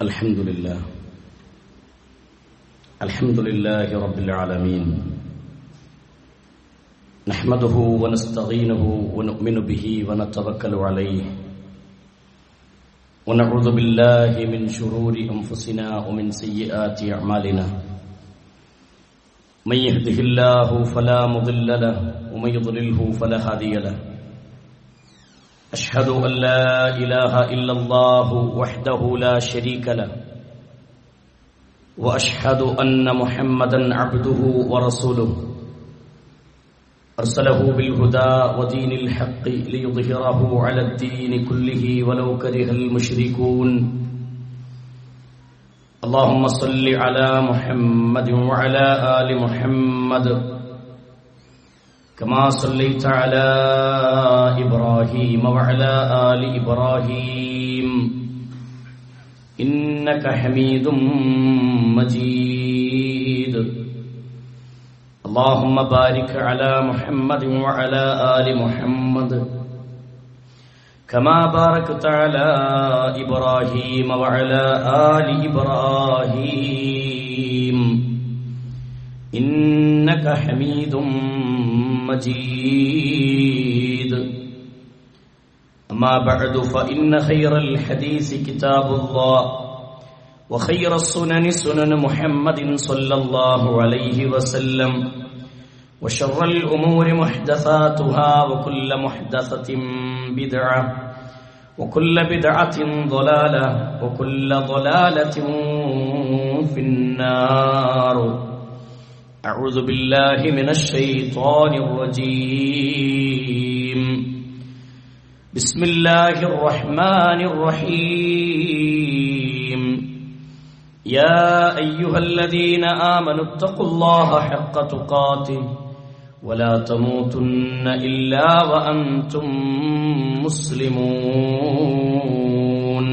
الحمد لله الحمد لله رب العالمين نحمده ونستعينه ونؤمن به ونتوكل عليه ونعوذ بالله من شرور انفسنا ومن سيئات اعمالنا من يهده الله فلا مضل له ومن يضلله فلا هادي له أشهد أن لا إله إلا الله وحده لا شريك له وأشهد أن محمدا عبده ورسوله أرسله بالهدى ودين الحق ليظهره على الدين كله ولو كره المشركون اللهم صل على محمد وعلى آل محمد كما صليت على إبراهيم وعلى آل إبراهيم إنك حميد مجيد اللهم بارك على محمد وعلى آل محمد كما باركت على إبراهيم وعلى آل إبراهيم إنك حميد مجيد أما بعد فإن خير الحديث كتاب الله وخير السنن سنن محمد صلى الله عليه وسلم وشر الأمور محدثاتها وكل محدثة بدعة وكل بدعة ضلالة وكل ضلالة في النار أعوذ بالله من الشيطان الرجيم بسم الله الرحمن الرحيم يا أيها الذين آمنوا اتقوا الله حق تقاته ولا تموتن إلا وأنتم مسلمون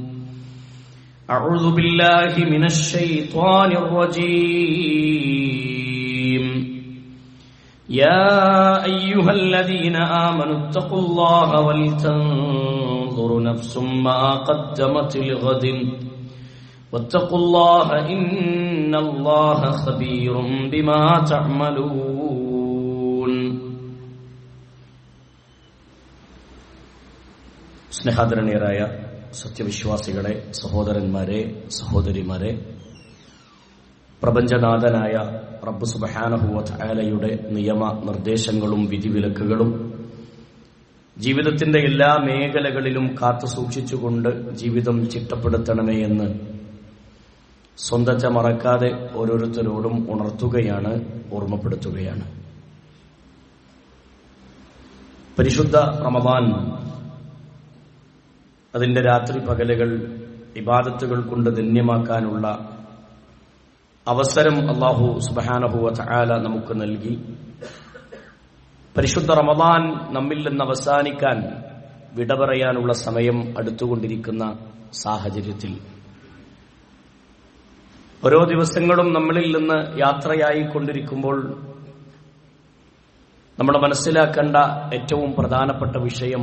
أعوذ بالله من الشيطان الرجيم يا أيها الذين آمنوا اتقوا الله ولتنظر نفس ما قدمت لغد واتقوا الله إن الله خبير بما تعملون സ്നേഹാദരണീയരായ സത്യവിശ്വാസികളെ സഹോദരന്മാരെ സഹോദരിമാരെ പ്രപഞ്ചനാഥനായ റബ്ബ് സുബഹാനഹുവലയുടെ നിയമ നിർദ്ദേശങ്ങളും വിധിവിലക്കുകളും ജീവിതത്തിന്റെ എല്ലാ മേഖലകളിലും കാത്തു സൂക്ഷിച്ചുകൊണ്ട് ജീവിതം ചിട്ടപ്പെടുത്തണമേ എന്ന് സ്വന്തച്ച മറക്കാതെ ഓരോരുത്തരോടും ഉണർത്തുകയാണ് ഓർമ്മപ്പെടുത്തുകയാണ് പരിശുദ്ധ റമദാൻ അതിന്റെ രാത്രി പകലുകൾ ഇബാദത്തുകൾ കൊണ്ട് ധന്യമാക്കാനുള്ള അവസരം അള്ളാഹു സുബാനഹുവ ചായാല നമുക്ക് നൽകി പരിശുദ്ധ റമദാൻ നമ്മിൽ നിന്ന് അവസാനിക്കാൻ വിട പറയാനുള്ള സമയം അടുത്തുകൊണ്ടിരിക്കുന്ന സാഹചര്യത്തിൽ ഓരോ ദിവസങ്ങളും നമ്മളിൽ നിന്ന് യാത്രയായി കൊണ്ടിരിക്കുമ്പോൾ നമ്മൾ മനസ്സിലാക്കേണ്ട ഏറ്റവും പ്രധാനപ്പെട്ട വിഷയം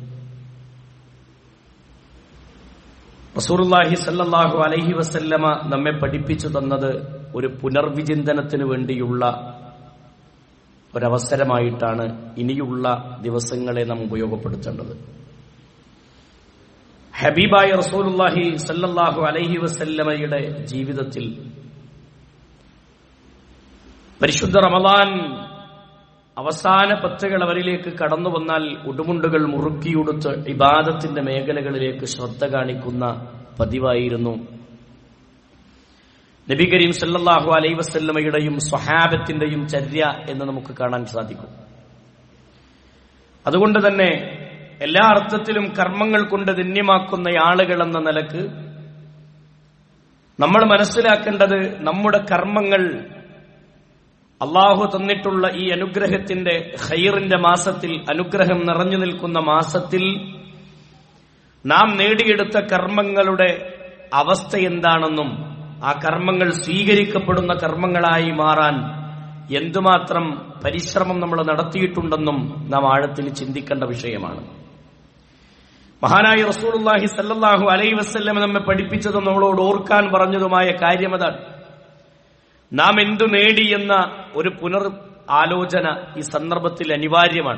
റസൂർലാഹി സല്ലാഹു അലൈഹി വസല്ലമ നമ്മെ പഠിപ്പിച്ചു തന്നത് ഒരു പുനർവിചിന്തനത്തിന് വേണ്ടിയുള്ള ഒരവസരമായിട്ടാണ് ഇനിയുള്ള ദിവസങ്ങളെ നാം ഉപയോഗപ്പെടുത്തേണ്ടത് ഹബീബായ റസൂലുല്ലാഹി സല്ലല്ലാഹു അലൈഹി വസല്ലമയുടെ ജീവിതത്തിൽ പരിശുദ്ധ റമദാൻ അവസാന പത്തുകൾ അവരിലേക്ക് കടന്നു വന്നാൽ ഉടുമുണ്ടുകൾ മുറുക്കിയുടുത്ത് ഇബാദത്തിന്റെ മേഖലകളിലേക്ക് ശ്രദ്ധ കാണിക്കുന്ന പതിവായിരുന്നു നബി കരീം സല്ലാഹു അലൈ വസല്ലമയുടെയും സ്വഹാബത്തിന്റെയും ചര്യ എന്ന് നമുക്ക് കാണാൻ സാധിക്കും അതുകൊണ്ട് തന്നെ എല്ലാ അർത്ഥത്തിലും കർമ്മങ്ങൾ കൊണ്ട് ധന്യമാക്കുന്ന ആളുകൾ എന്ന നിലക്ക് നമ്മൾ മനസ്സിലാക്കേണ്ടത് നമ്മുടെ കർമ്മങ്ങൾ അള്ളാഹു തന്നിട്ടുള്ള ഈ അനുഗ്രഹത്തിന്റെ ഖൈറിന്റെ മാസത്തിൽ അനുഗ്രഹം നിറഞ്ഞു നിൽക്കുന്ന മാസത്തിൽ നാം നേടിയെടുത്ത കർമ്മങ്ങളുടെ അവസ്ഥ എന്താണെന്നും ആ കർമ്മങ്ങൾ സ്വീകരിക്കപ്പെടുന്ന കർമ്മങ്ങളായി മാറാൻ എന്തുമാത്രം പരിശ്രമം നമ്മൾ നടത്തിയിട്ടുണ്ടെന്നും നാം ആഴത്തിൽ ചിന്തിക്കേണ്ട വിഷയമാണ് മഹാനായ റസൂലുള്ളാഹി സല്ലല്ലാഹു അലൈഹി വസല്ലം നമ്മെ പഠിപ്പിച്ചതും നമ്മളോട് ഓർക്കാൻ പറഞ്ഞതുമായ കാര്യം അതാണ് നാം എന്തു നേടി എന്ന ഒരു പുനർ ആലോചന ഈ സന്ദർഭത്തിൽ അനിവാര്യമാണ്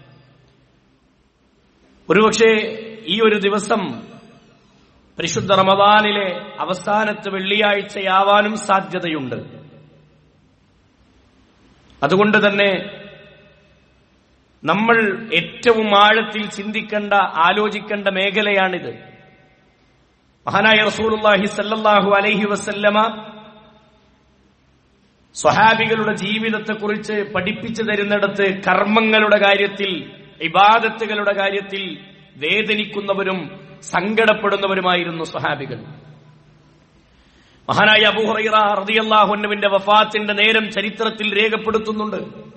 ഒരുപക്ഷെ ഈ ഒരു ദിവസം പരിശുദ്ധ റമദാനിലെ അവസാനത്തെ വെള്ളിയാഴ്ചയാവാനും സാധ്യതയുണ്ട് അതുകൊണ്ട് തന്നെ നമ്മൾ ഏറ്റവും ആഴത്തിൽ ചിന്തിക്കേണ്ട ആലോചിക്കേണ്ട മേഖലയാണിത് മഹാനായ റസൂലുള്ളാഹി സല്ലല്ലാഹു അലൈഹി വസല്ലമ സ്വഹാബികളുടെ ജീവിതത്തെക്കുറിച്ച് പഠിപ്പിച്ചു തരുന്നിടത്ത് കർമ്മങ്ങളുടെ കാര്യത്തിൽ ഇബാദത്തുകളുടെ കാര്യത്തിൽ വേദനിക്കുന്നവരും സങ്കടപ്പെടുന്നവരുമായിരുന്നു സ്വഹാബികൾ മഹാനായ അബൂഹറൈറ റളിയല്ലാഹുവിന്റെ വഫാത്തിന്റെ നേരം ചരിത്രത്തിൽ രേഖപ്പെടുത്തുന്നുണ്ട്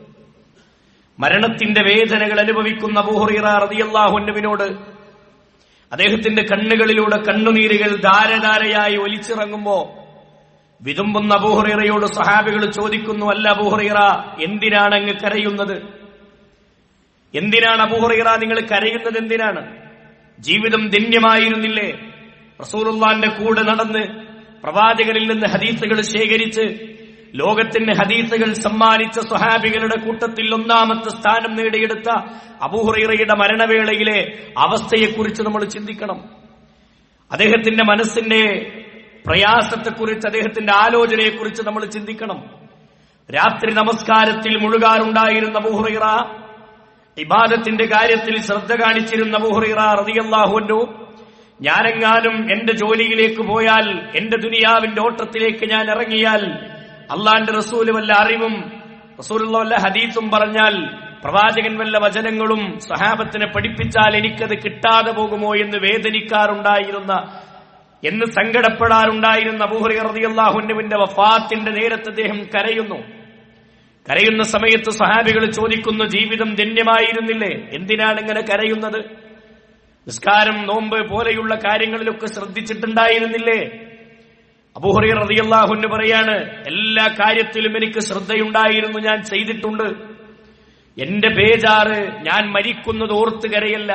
മരണത്തിന്റെ വേദനകൾ അനുഭവിക്കുന്ന അബൂഹറൈറ റളിയല്ലാഹുവിനോട് അദ്ദേഹത്തിന്റെ കണ്ണുകളിലൂടെ കണ്ണുനീരുകൾ ധാരധാരയായി ഒലിച്ചിറങ്ങുമ്പോ വിതുമ്പുന്ന അബൂഹറൈറയോട് സഹാബികൾ ചോദിക്കുന്നു അല്ല അബൂഹറൈറ എന്തിനാണ് അങ്ങ് കരയുന്നത് എന്തിനാണ് അബൂഹറൈറ നിങ്ങൾ കരയുന്നത് എന്തിനാണ് ജീവിതം ധന്യമായിരുന്നില്ലേ റസൂലുള്ളാന്റെ കൂടെ നടന്ന് പ്രവാചകരിൽ നിന്ന് ഹദീസുകൾ ശേഖരിച്ച് ലോകത്തിന് ഹദീസുകൾ സമ്മാനിച്ച സ്വഹാബികളുടെ കൂട്ടത്തിൽ ഒന്നാമത്തെ സ്ഥാനം നേടിയെടുത്ത അബൂഹുറൈറയുടെ മരണവേളയിലെ അവസ്ഥയെക്കുറിച്ച് നമ്മൾ ചിന്തിക്കണം അദ്ദേഹത്തിന്റെ മനസ്സിന്റെ പ്രയാസത്തെക്കുറിച്ച് അദ്ദേഹത്തിന്റെ ആലോചനയെക്കുറിച്ച് നമ്മൾ ചിന്തിക്കണം രാത്രി നമസ്കാരത്തിൽ മുഴുകാറുണ്ടായിരുന്ന അബൂഹുറൈറ ഇബാദത്തിന്റെ കാര്യത്തിൽ ശ്രദ്ധ കാണിച്ചിരുന്ന അബൂഹുറൈറ റളിയല്ലാഹുവിനു ഞാനെങ്ങാനും എന്റെ ജോലിയിലേക്ക് പോയാൽ എന്റെ ദുനിയാവിന്റെ ഓട്ടത്തിലേക്ക് ഞാൻ ഇറങ്ങിയാൽ അള്ളാന്റെ റസൂല് വല്ല അറിവും റസൂലുള്ള വല്ല ഹദീസും പറഞ്ഞാൽ പ്രവാചകൻ വല്ല വചനങ്ങളും സഹാബത്തിനെ പഠിപ്പിച്ചാൽ എനിക്കത് കിട്ടാതെ പോകുമോ എന്ന് വേദനിക്കാറുണ്ടായിരുന്ന എന്ന് സങ്കടപ്പെടാറുണ്ടായിരുന്ന അബൂഹറിയാഹുവിന്റെ വഫാത്തിന്റെ നേരത്തെ അദ്ദേഹം കരയുന്നു കരയുന്ന സമയത്ത് സഹാബികൾ ചോദിക്കുന്നു ജീവിതം ധന്യമായിരുന്നില്ലേ എന്തിനാണ് ഇങ്ങനെ കരയുന്നത് നിസ്കാരം നോമ്പ് പോലെയുള്ള കാര്യങ്ങളിലൊക്കെ ശ്രദ്ധിച്ചിട്ടുണ്ടായിരുന്നില്ലേ അബൂഹറി റതിയല്ലാഹുന്ന് പറയാണ് എല്ലാ കാര്യത്തിലും എനിക്ക് ശ്രദ്ധയുണ്ടായിരുന്നു ഞാൻ ചെയ്തിട്ടുണ്ട് എന്റെ ബേജാറ് ഞാൻ മരിക്കുന്നത് ഓർത്ത് കരയല്ല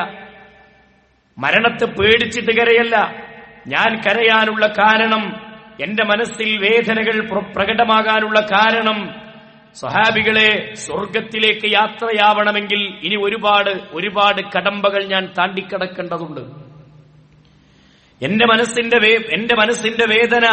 മരണത്തെ പേടിച്ചിട്ട് കരയല്ല ഞാൻ കരയാനുള്ള കാരണം എന്റെ മനസ്സിൽ വേദനകൾ പ്ര- പ്രകടമാകാനുള്ള കാരണം സ്വഹാബികളെ സ്വർഗത്തിലേക്ക് യാത്രയാവണമെങ്കിൽ ഇനി ഒരുപാട് ഒരുപാട് കടമ്പകൾ ഞാൻ താണ്ടിക്കടക്കേണ്ടതുണ്ട് എന്റെ മനസ്സിന്റെ വേ- എന്റെ മനസ്സിന്റെ വേദന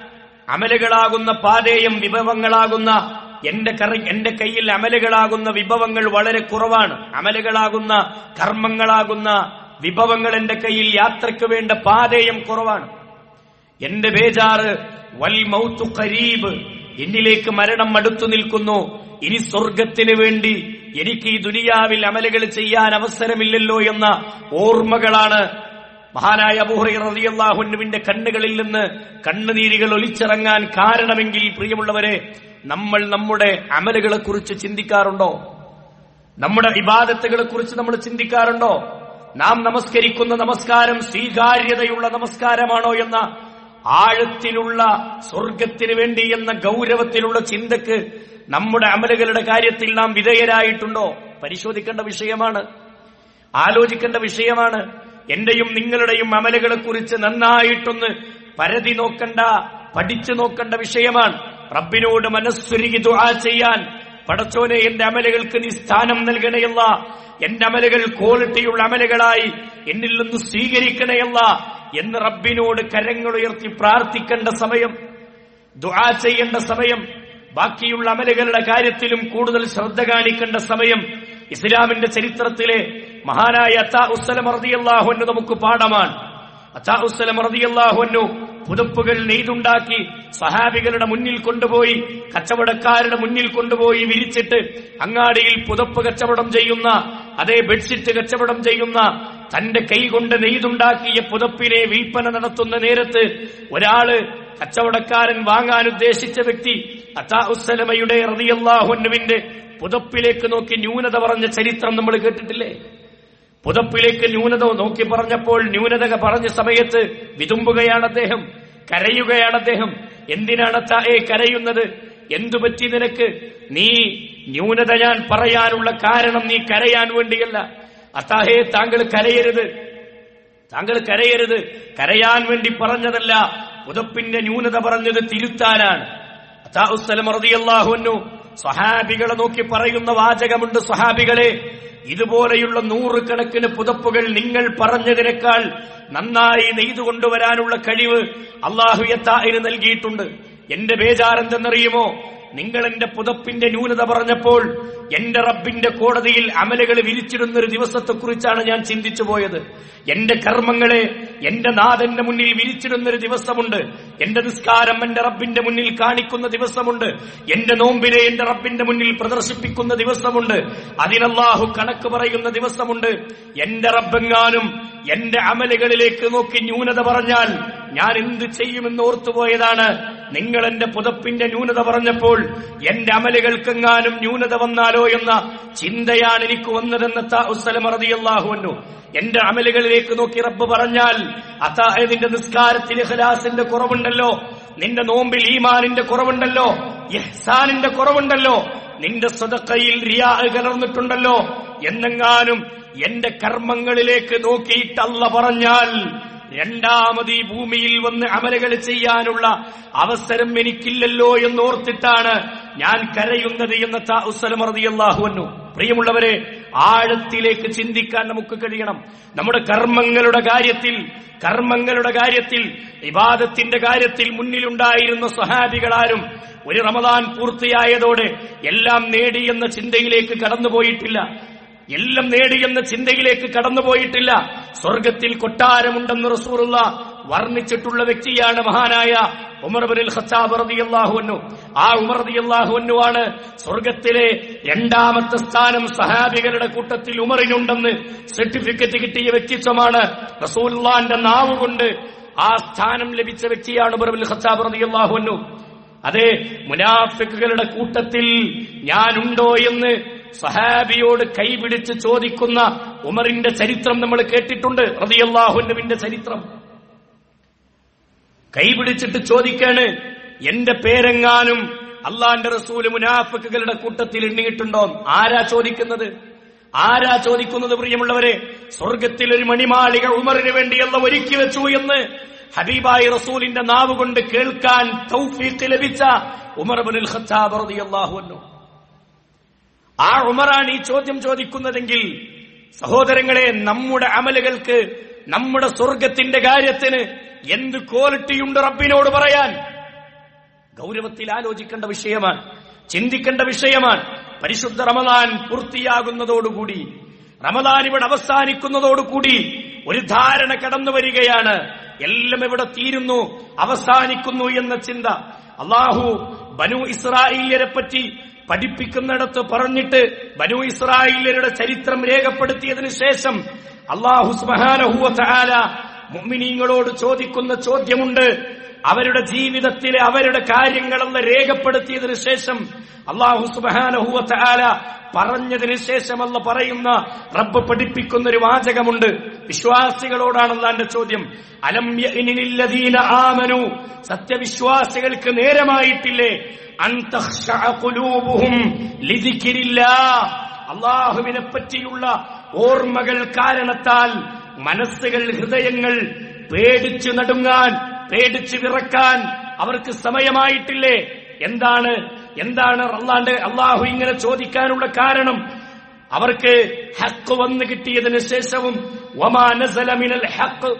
അമലുകളാകുന്ന പാതേയം വിഭവങ്ങളാകുന്ന എന്റെ കറി എന്റെ കയ്യിൽ അമലുകളാകുന്ന വിഭവങ്ങൾ വളരെ കുറവാണ് അമലുകളാകുന്ന കർമ്മങ്ങളാകുന്ന വിഭവങ്ങൾ എന്റെ കയ്യിൽ യാത്രയ്ക്ക് വേണ്ട പാതേയം കുറവാണ് എന്റെ ബേജാറ് വൽ മൗത്തു കരീബ് എന്നിലേക്ക് മരണം അടുത്തു നിൽക്കുന്നു ഇനി സ്വർഗത്തിന് വേണ്ടി എനിക്ക് ഈ ദുനിയാവിൽ അമലുകൾ ചെയ്യാൻ അവസരമില്ലല്ലോ എന്ന ഓർമ്മകളാണ് മഹാനായ അബൂഹറിയാഹുനുവിന്റെ കണ്ണുകളിൽ നിന്ന് കണ്ണുനീരുകൾ ഒലിച്ചിറങ്ങാൻ കാരണമെങ്കിൽ പ്രിയമുള്ളവരെ നമ്മൾ നമ്മുടെ അമലുകളെ കുറിച്ച് ചിന്തിക്കാറുണ്ടോ നമ്മുടെ വിവാദത്തുകളെ കുറിച്ച് നമ്മൾ ചിന്തിക്കാറുണ്ടോ നാം നമസ്കരിക്കുന്ന നമസ്കാരം സ്വീകാര്യതയുള്ള നമസ്കാരമാണോ എന്ന ആഴത്തിലുള്ള സ്വർഗത്തിന് വേണ്ടി എന്ന ഗൗരവത്തിലുള്ള ചിന്തക്ക് നമ്മുടെ അമലുകളുടെ കാര്യത്തിൽ നാം വിധേയരായിട്ടുണ്ടോ പരിശോധിക്കേണ്ട വിഷയമാണ് ആലോചിക്കേണ്ട വിഷയമാണ് എന്റെയും നിങ്ങളുടെയും അമലുകളെ കുറിച്ച് നന്നായിട്ടൊന്ന് പരതി നോക്കണ്ട പഠിച്ചു നോക്കേണ്ട വിഷയമാണ് റബ്ബിനോട് മനസ്സുരുകി ദുആ ചെയ്യാൻ പടച്ചോനെ എന്റെ അമലുകൾക്ക് നീ സ്ഥാനം നൽകണയല്ല എന്റെ അമലുകൾ ക്വാളിറ്റിയുള്ള അമലുകളായി എന്നിൽ നിന്ന് സ്വീകരിക്കണയല്ല എന്ന് റബ്ബിനോട് കരങ്ങൾ ഉയർത്തി പ്രാർത്ഥിക്കേണ്ട സമയം ദുആ ചെയ്യേണ്ട സമയം ബാക്കിയുള്ള അമലുകളുടെ കാര്യത്തിലും കൂടുതൽ ശ്രദ്ധ കാണിക്കേണ്ട സമയം ഇസ്ലാമിന്റെ ചരിത്രത്തിലെ മഹാനായ അത്താ ഉസ്സലം റളിയല്ലാഹു നമുക്ക് പാഠമാണ് അത്താ ഉസ്സലം റളിയല്ലാഹു പുതുപ്പുകൾ നെയ്തുണ്ടാക്കി സഹാബികളുടെ മുന്നിൽ കൊണ്ടുപോയി കച്ചവടക്കാരുടെ മുന്നിൽ കൊണ്ടുപോയി വിരിച്ചിട്ട് അങ്ങാടിയിൽ പുതപ്പ് കച്ചവടം ചെയ്യുന്ന അതേ ബെഡ്ഷീറ്റ് കച്ചവടം ചെയ്യുന്ന തന്റെ കൈ കൊണ്ട് നെയ്തുണ്ടാക്കിയ പുതപ്പിനെ വിൽപ്പന നടത്തുന്ന നേരത്ത് ഒരാള് കച്ചവടക്കാരൻ വാങ്ങാൻ ഉദ്ദേശിച്ച വ്യക്തി അത്താഉസലമയുടെ റതിയല്ലാഹുവിന്റെ പുതപ്പിലേക്ക് നോക്കി ന്യൂനത പറഞ്ഞ ചരിത്രം നമ്മൾ കേട്ടിട്ടില്ലേ പുതപ്പിലേക്ക് ന്യൂനത നോക്കി പറഞ്ഞപ്പോൾ ന്യൂനത പറഞ്ഞ സമയത്ത് വിതുമ്പുകയാണ് അദ്ദേഹം കരയുകയാണ് അദ്ദേഹം എന്തിനാണ് തായെ കരയുന്നത് എന്തു പറ്റി നിനക്ക് നീ ന്യൂനത ഞാൻ പറയാനുള്ള കാരണം നീ കരയാൻ വേണ്ടിയല്ല അത്താഹേ താങ്കൾ കരയരുത് താങ്കൾ കരയരുത് കരയാൻ വേണ്ടി പറഞ്ഞതല്ല പുതപ്പിന്റെ ന്യൂനത പറഞ്ഞത് തിരുത്താനാണ് റളിയല്ലാഹുവിനു സ്വഹാബികളെ നോക്കി പറയുന്ന വാചകമുണ്ട് സ്വഹാബികളെ ഇതുപോലെയുള്ള നൂറുകണക്കിന് പുതപ്പുകൾ നിങ്ങൾ പറഞ്ഞതിനേക്കാൾ നന്നായി നെയ്തു കൊണ്ടുവരാനുള്ള കഴിവ് അള്ളാഹു യത്തായിന് നൽകിയിട്ടുണ്ട് എന്റെ ബേജാരെന്തെന്നറിയുമോ നിങ്ങൾ എന്റെ പുതപ്പിന്റെ ന്യൂനത പറഞ്ഞപ്പോൾ എന്റെ റബ്ബിന്റെ കോടതിയിൽ അമലുകൾ വിരിച്ചിടുന്ന ഒരു ദിവസത്തെക്കുറിച്ചാണ് ഞാൻ ചിന്തിച്ചു പോയത് എന്റെ കർമ്മങ്ങളെ എന്റെ നാഥന്റെ മുന്നിൽ വിരിച്ചിടുന്ന ഒരു ദിവസമുണ്ട് എന്റെ നിസ്കാരം എന്റെ റബ്ബിന്റെ മുന്നിൽ കാണിക്കുന്ന ദിവസമുണ്ട് എന്റെ നോമ്പിനെ എന്റെ റബ്ബിന്റെ മുന്നിൽ പ്രദർശിപ്പിക്കുന്ന ദിവസമുണ്ട് അതിനല്ലാഹു കണക്ക് പറയുന്ന ദിവസമുണ്ട് എന്റെ റബ്ബെങ്ങാനും എന്റെ അമലുകളിലേക്ക് നോക്കി ന്യൂനത പറഞ്ഞാൽ ഞാൻ എന്ത് ചെയ്യുമെന്ന് ഓർത്തുപോയതാണ് നിങ്ങൾ എന്റെ പുതപ്പിന്റെ ന്യൂനത പറഞ്ഞപ്പോൾ എന്റെ അമലുകൾക്കെങ്ങാനും ന്യൂനത വന്നാലോ എന്ന ചിന്തയാണ് എനിക്ക് വന്നതെന്ന് റളിയല്ലാഹുവിനു എന്റെ അമലുകളിലേക്ക് നോക്കി റബ്ബ് പറഞ്ഞാൽ അതായത് നിസ്കാരത്തിൽ ഇഖ്ലാസിന്റെ കുറവുണ്ടല്ലോ നിന്റെ നോമ്പിൽ ഈമാനിന്റെ കുറവുണ്ടല്ലോ ഇഹ്സാനിന്റെ കുറവുണ്ടല്ലോ നിന്റെ സ്വതക്കയിൽ റിയാ കലർന്നിട്ടുണ്ടല്ലോ എന്നെങ്ങാനും എന്റെ കർമ്മങ്ങളിലേക്ക് നോക്കിയിട്ടല്ല പറഞ്ഞാൽ രണ്ടാമത് ഈ ഭൂമിയിൽ വന്ന് അമലുകൾ ചെയ്യാനുള്ള അവസരം എനിക്കില്ലല്ലോ എന്നോർത്തിട്ടാണ് ഞാൻ കരയുന്നത് എന്ന ഉസ്സലമറിയാഹുവന്നു പ്രിയമുള്ളവരെ ആഴത്തിലേക്ക് ചിന്തിക്കാൻ നമുക്ക് കഴിയണം നമ്മുടെ കർമ്മങ്ങളുടെ കാര്യത്തിൽ കർമ്മങ്ങളുടെ കാര്യത്തിൽ വിവാദത്തിന്റെ കാര്യത്തിൽ മുന്നിലുണ്ടായിരുന്ന സ്വഹാബികളാരും ഒരു റമദാൻ പൂർത്തിയായതോടെ എല്ലാം നേടിയെന്ന ചിന്തയിലേക്ക് കടന്നുപോയിട്ടില്ല എല്ലാം നേടിയെന്ന ചിന്തയിലേക്ക് കടന്നുപോയിട്ടില്ല സ്വർഗത്തിൽ കൊട്ടാരമുണ്ടെന്ന് റസൂറുള്ള വർണ്ണിച്ചിട്ടുള്ള വ്യക്തിയാണ് മഹാനായ ഉമർ ബിൻ ഖത്താബ് റളിയല്ലാഹു ആ ഉമർ റളിയല്ലാഹു ആണ് സ്വർഗത്തിലെ രണ്ടാമത്തെ സ്ഥാനം സഹാബികളുടെ കൂട്ടത്തിൽ ഉമറിനുണ്ടെന്ന് സർട്ടിഫിക്കറ്റ് കിട്ടിയ വ്യക്തിത്വമാണ് റസൂലുള്ളാന്റെ നാവ് കൊണ്ട് ആ സ്ഥാനം ലഭിച്ച വ്യക്തിയാണ് ഉമർ ബിൻ ഖത്താബ് റളിയല്ലാഹു അതെ മുനാഫിക്കുകളുടെ കൂട്ടത്തിൽ ഞാനുണ്ടോ എന്ന് സഹാബിയോട് കൈപിടിച്ച് ചോദിക്കുന്ന ഉമറിന്റെ ചരിത്രം നമ്മൾ കേട്ടിട്ടുണ്ട് റതിയല്ലാഹുവിന്റെ ചരിത്രം കൈപിടിച്ചിട്ട് ചോദിക്കാണ് എന്റെ പേരെങ്ങാനും അള്ളാന്റെ റസൂല് മുനാഫിക്കുകളുടെ കൂട്ടത്തിൽ എണ്ണിയിട്ടുണ്ടോ ആരാ ചോദിക്കുന്നത് ആരാ ചോദിക്കുന്നത് പ്രിയമുള്ളവരെ സ്വർഗത്തിൽ ഒരു മണിമാളിക ഉമറിന് വേണ്ടിയല്ല ഒരുക്കി വെച്ചു എന്ന് ഹബീബായി റസൂലിന്റെ നാവ് കൊണ്ട് കേൾക്കാൻ തൗഫീഖ് ലഭിച്ച ഉമർ ബിനുൽ ഖത്താബ് റളിയല്ലാഹു അൻഹു ആ ഉമറാണ് ഈ ചോദ്യം ചോദിക്കുന്നതെങ്കിൽ സഹോദരങ്ങളെ നമ്മുടെ അമലുകൾക്ക് നമ്മുടെ സ്വർഗത്തിന്റെ കാര്യത്തിന് എന്ത് ക്വാളിറ്റിയുണ്ട് റബ്ബിനോട് പറയാൻ ഗൗരവത്തിൽ ആലോചിക്കേണ്ട വിഷയമാണ് ചിന്തിക്കേണ്ട വിഷയമാണ് പരിശുദ്ധ റമദാൻ പൂർത്തിയാകുന്നതോടുകൂടി റമദാൻ ഇവിടെ അവസാനിക്കുന്നതോടുകൂടി ഒരു ധാരണ കടന്നു വരികയാണ് എല്ലാം ഇവിടെ തീരുന്നു അവസാനിക്കുന്നു എന്ന ചിന്ത അള്ളാഹു ബനു ഇസ്രായേലിയരെ പറ്റി പഠിപ്പിക്കുന്നിടത്ത് പറഞ്ഞിട്ട് ബനു ഇസ്രായേലരുടെ ചരിത്രം രേഖപ്പെടുത്തിയതിനു ശേഷം അള്ളാഹു സുബാനഹുവ ചാല മുഅ്മിനീങ്ങളോട് ചോദിക്കുന്ന ചോദ്യമുണ്ട് അവരുടെ ജീവിതത്തിലെ അവരുടെ കാര്യങ്ങളെല്ലാം രേഖപ്പെടുത്തിയതിനു ശേഷം അള്ളാഹു സുബാനഹുവ ചാല പറഞ്ഞതിന് ശേഷമല്ല പറയുന്ന റബ്ബ് പഠിപ്പിക്കുന്ന ഒരു വാചകമുണ്ട് വിശ്വാസികളോടാണല്ല എന്റെ ചോദ്യം അലം യഅ്നില്ലദീന ആമനു സത്യവിശ്വാസികൾക്ക് നേരമായിട്ടില്ലേ അൻ തഖ്ശഅ ഖുലൂബുഹും ലിദിക്രില്ലാഹ് അള്ളാഹുവിനെ പറ്റിയുള്ള ഓർമ്മകൾ കാരണത്താൽ മനസ്സുകൾ ഹൃദയങ്ങൾ പേടിച്ചു നടുങ്ങാൻ പേടിച്ചു വിറക്കാൻ അവർക്ക് സമയമായിട്ടില്ലേ എന്താണ് എന്താണ് അള്ളാന്റെ അള്ളാഹു ഇങ്ങനെ ചോദിക്കാനുള്ള കാരണം അവർക്ക് ഹക്ക് വന്നു കിട്ടിയതിനു ശേഷവും ഒമാ നസല മിനൽ ഹക്ക്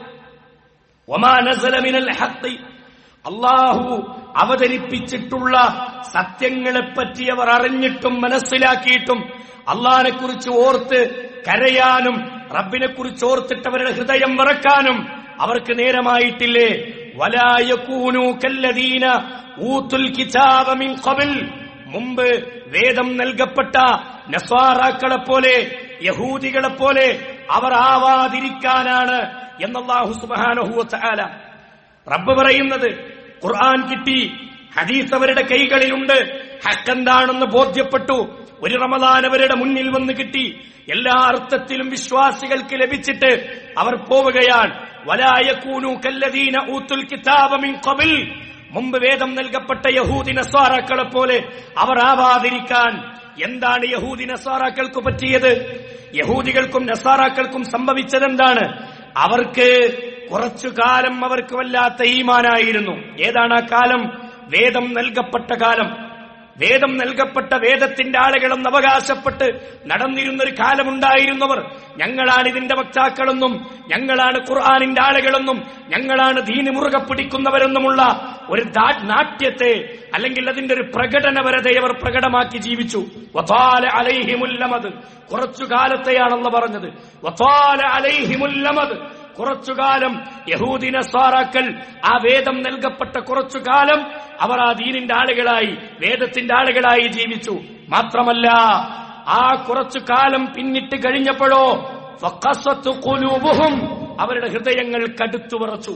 ഒമാ നസല മിനൽ ഹക്ക് അള്ളാഹു അവതരിപ്പിച്ചിട്ടുള്ള സത്യങ്ങളെപ്പറ്റി അവർ അറിഞ്ഞിട്ടും മനസ്സിലാക്കിയിട്ടും അള്ളാഹിനെ കുറിച്ച് ഓർത്ത് കരയാനും റബ്ബിനെ കുറിച്ച് ഓർത്തിട്ട് അവരുടെ ഹൃദയം വിറക്കാനും അവർക്ക് നേരമായിട്ടില്ലേ വലായകൂനു കല്ലദീന ഊത്തുൽ കിതാബ മിൻ ഖബൽ മുമ്പ് വേദം നൽകപ്പെട്ട നസ്വാറാക്കളെ പോലെ യഹൂദികളെ പോലെ അവർ ആവാതിരിക്കാനാണ് എന്നല്ലാഹു സുബ്ഹാനഹു വതആല റബ്ബ് പറയുന്നത് ഖുർആൻ കിട്ടി ഹദീസ് അവരുടെ കൈകളിലുണ്ട് ഹക്കെന്താണെന്ന് ബോധ്യപ്പെട്ടു ഒരു റമദാൻ അവരുടെ മുന്നിൽ വന്ന് കിട്ടി എല്ലാ അർത്ഥത്തിലും വിശ്വാസികൾക്ക് ലഭിച്ചിട്ട് അവർ പോവുകയാണ് വലായക്കൂനു കല്ലദീന ഊത്തുൽ കിതാബ മിൻ ഖബൽ മുമ്പ് വേദം നൽകപ്പെട്ട യഹൂദി നസ്വാറാക്കളെ പോലെ അവർ ആവാതിരിക്കാൻ എന്താണ് യഹൂദി നസാറാക്കൾക്ക് പറ്റിയത് യഹൂദികൾക്കും നസാറാക്കൾക്കും സംഭവിച്ചതെന്താണ് അവർക്ക് കുറച്ചു കാലം അവർക്ക് വല്ലാത്ത ഈമാനായിരുന്നു ഏതാണ് ആ കാലം വേദം നൽകപ്പെട്ട കാലം വേദം നൽകപ്പെട്ട വേദത്തിന്റെ ആളുകളെന്ന് അവകാശപ്പെട്ട് നടന്നിരുന്നൊരു കാലമുണ്ടായിരുന്നവർ ഞങ്ങളാണ് ഇതിന്റെ വക്താക്കളെന്നും ഞങ്ങളാണ് ഖുർആാനിന്റെ ആളുകളെന്നും ഞങ്ങളാണ് ദീന് മുറുകെ പിടിക്കുന്നവരെന്നുമുള്ള ഒരു ദാ- നാട്യത്തെ അല്ലെങ്കിൽ അതിന്റെ ഒരു പ്രകടനപരതയെ അവർ പ്രകടമാക്കി ജീവിച്ചു വഫാല അലൈഹിമുല്ലമത് കുറച്ചു കാലത്തെയാണെന്ന് പറഞ്ഞത് വഫാല അലൈഹിമുല്ലമത് കുറച്ചു കാലം യഹൂദിന സ്വാറാക്കൾ ആ വേദം നൽകപ്പെട്ട കുറച്ചു കാലം അവർ ആ ദീനിന്റെ ആളുകളായി വേദത്തിന്റെ ആളുകളായി ജീവിച്ചു മാത്രമല്ല ആ കുറച്ചു കാലം പിന്നിട്ട് കഴിഞ്ഞപ്പോഴോ ഫഖസത്ത് ഖുലൂബുഹും അവരുടെ ഹൃദയങ്ങൾ കടുത്തു വിറച്ചു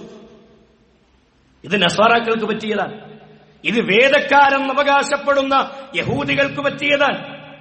ഇത് നസ്വാറാക്കൾക്ക് പറ്റിയതാണ് ഇത് വേദക്കാരെന്ന് അവകാശപ്പെടുന്ന യഹൂദികൾക്ക് പറ്റിയതാണ്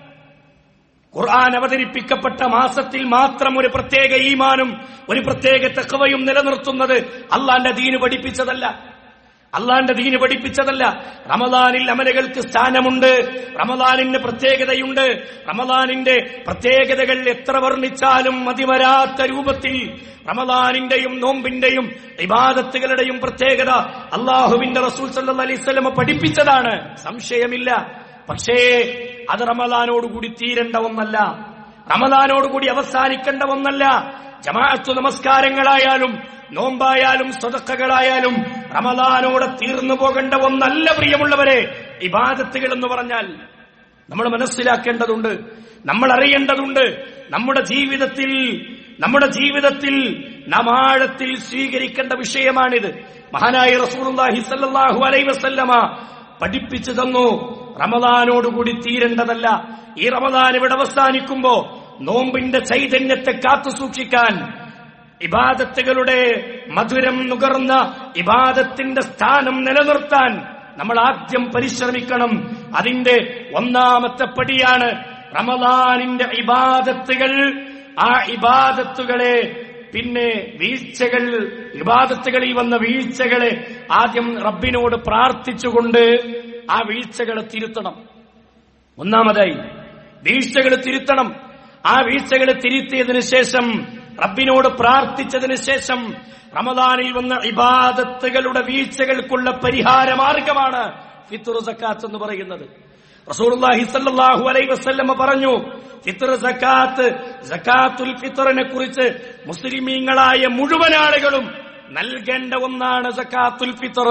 ഖുർആൻ അവതരിപ്പിക്കപ്പെട്ട മാസത്തിൽ മാത്രം ഒരു പ്രത്യേക ഈമാനും ഒരു പ്രത്യേക തെക്കവയും നിലനിർത്തുന്നത് അള്ളാന്റെ ദീന് പഠിപ്പിച്ചതല്ല അള്ളാന്റെ ദീന് പഠിപ്പിച്ചതല്ല റമദാനിൽ അമലുകൾക്ക് സ്ഥാനമുണ്ട് റമദാനിന് പ്രത്യേകതയുണ്ട് റമദാനിന്റെ പ്രത്യേകതകൾ എത്ര വർണ്ണിച്ചാലും മതിവരാത്ത രൂപത്തിൽ റമദാനിന്റെയും നോമ്പിന്റെയും ഇബാദത്തുകളുടെയും പ്രത്യേകത അള്ളാഹുവിന്റെ റസൂൽ സല്ലല്ലാഹു അലൈഹി വസല്ലം പഠിപ്പിച്ചതാണ് സംശയമില്ല പക്ഷേ അത് റമദാനോടുകൂടി തീരേണ്ട ഒന്നല്ല റമദാനോടുകൂടി അവസാനിക്കേണ്ട ഒന്നല്ല ജമാഅത്തു നമസ്കാരങ്ങളായാലും നോമ്പായാലും സ്വതക്കകളായാലും റമദാനോടെ തീർന്നു പോകേണ്ട ഒന്നല്ല പ്രിയമുള്ളവരെ ഇബാദത്തുകൾ എന്ന് പറഞ്ഞാൽ നമ്മൾ മനസ്സിലാക്കേണ്ടതുണ്ട് നമ്മൾ അറിയേണ്ടതുണ്ട് നമ്മുടെ ജീവിതത്തിൽ നമ്മുടെ ജീവിതത്തിൽ നാം ആഴത്തിൽ സ്വീകരിക്കേണ്ട വിഷയമാണിത് മഹാനായ റസൂലുള്ളാഹി സല്ലല്ലാഹു അലൈഹി വസല്ലമ പഠിപ്പിച്ചു തന്നു റമദാനോടുകൂടി തീരേണ്ടതല്ല ഈ റമദാൻ ഇവിടെ അവസാനിക്കുമ്പോ നോമ്പിന്റെ ചൈതന്യത്തെ കാത്തു സൂക്ഷിക്കാൻ ഇബാദത്തുകളുടെ മധുരം നുകർന്ന ഇബാദത്തിന്റെ സ്ഥാനം നിലനിർത്താൻ നമ്മൾ ആദ്യം പരിശ്രമിക്കണം അതിന്റെ ഒന്നാമത്തെ പടിയാണ് റമദാനിന്റെ ഇബാദത്തുകൾ ആ ഇബാദത്തുകളെ പിന്നെ വീഴ്ചകൾ ഇബാദത്തുകളിൽ വന്ന വീഴ്ചകളെ ആദ്യം റബ്ബിനോട് പ്രാർത്ഥിച്ചുകൊണ്ട് ആ വീഴ്ചകളെ തിരുത്തണം ഒന്നാമതായി വീഴ്ചകൾ തിരുത്തണം ആ വീഴ്ചകൾ തിരുത്തിയതിനു ശേഷം റബ്ബിനോട് പ്രാർത്ഥിച്ചതിന് ശേഷം റമദാനിൽ വന്ന ഇബാദത്തുകളുടെ വീഴ്ചകൾക്കുള്ള പരിഹാര മാർഗമാണ് ഫിത്തുർ സക്കാത്ത് എന്ന് പറയുന്നത് റസൂലുള്ളാഹി സ്വല്ലല്ലാഹു അലൈഹി വസല്ലമ പറഞ്ഞു ഫിത്ർ സക്കാത്ത് സക്കാത്തുൽ ഫിത്റിനെ കുറിച്ച് മുസ്ലിമീങ്ങളായ മുഴുവൻ ആളുകളും നൽകേണ്ട ഒന്നാണ് സക്കാത്തുൽ ഫിത്ർ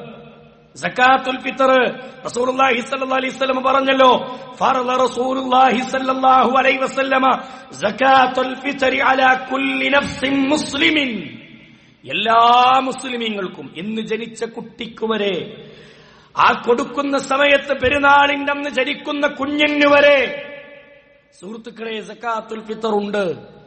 സക്കാത്തുൽ ഫിത്ർ റസൂലുള്ളാഹി സ്വല്ലല്ലാഹു അലൈഹി വസല്ലമ പറഞ്ഞല്ലോ ഫറള റസൂലുള്ളാഹി സ്വല്ലല്ലാഹു അലൈഹി വസല്ലമ സക്കാത്തുൽ ഫിത്രി അലാ കുല്ലി നഫ്സിൻ മുസ്ലിമിൻ എല്ലാ മുസ്ലിമീങ്ങൾക്കും ഇന്ന് ജനിച്ച കുട്ടിക്ക് വരെ ആ കൊടുക്കുന്ന സമയത്ത് പെരുന്നാളിന്റെ അന്ന് ജനിക്കുന്ന കുഞ്ഞിന് വരെ സുഹൃത്തുക്കളെ സക്കാത്തുൽ ഫിത്തർ ഉണ്ട്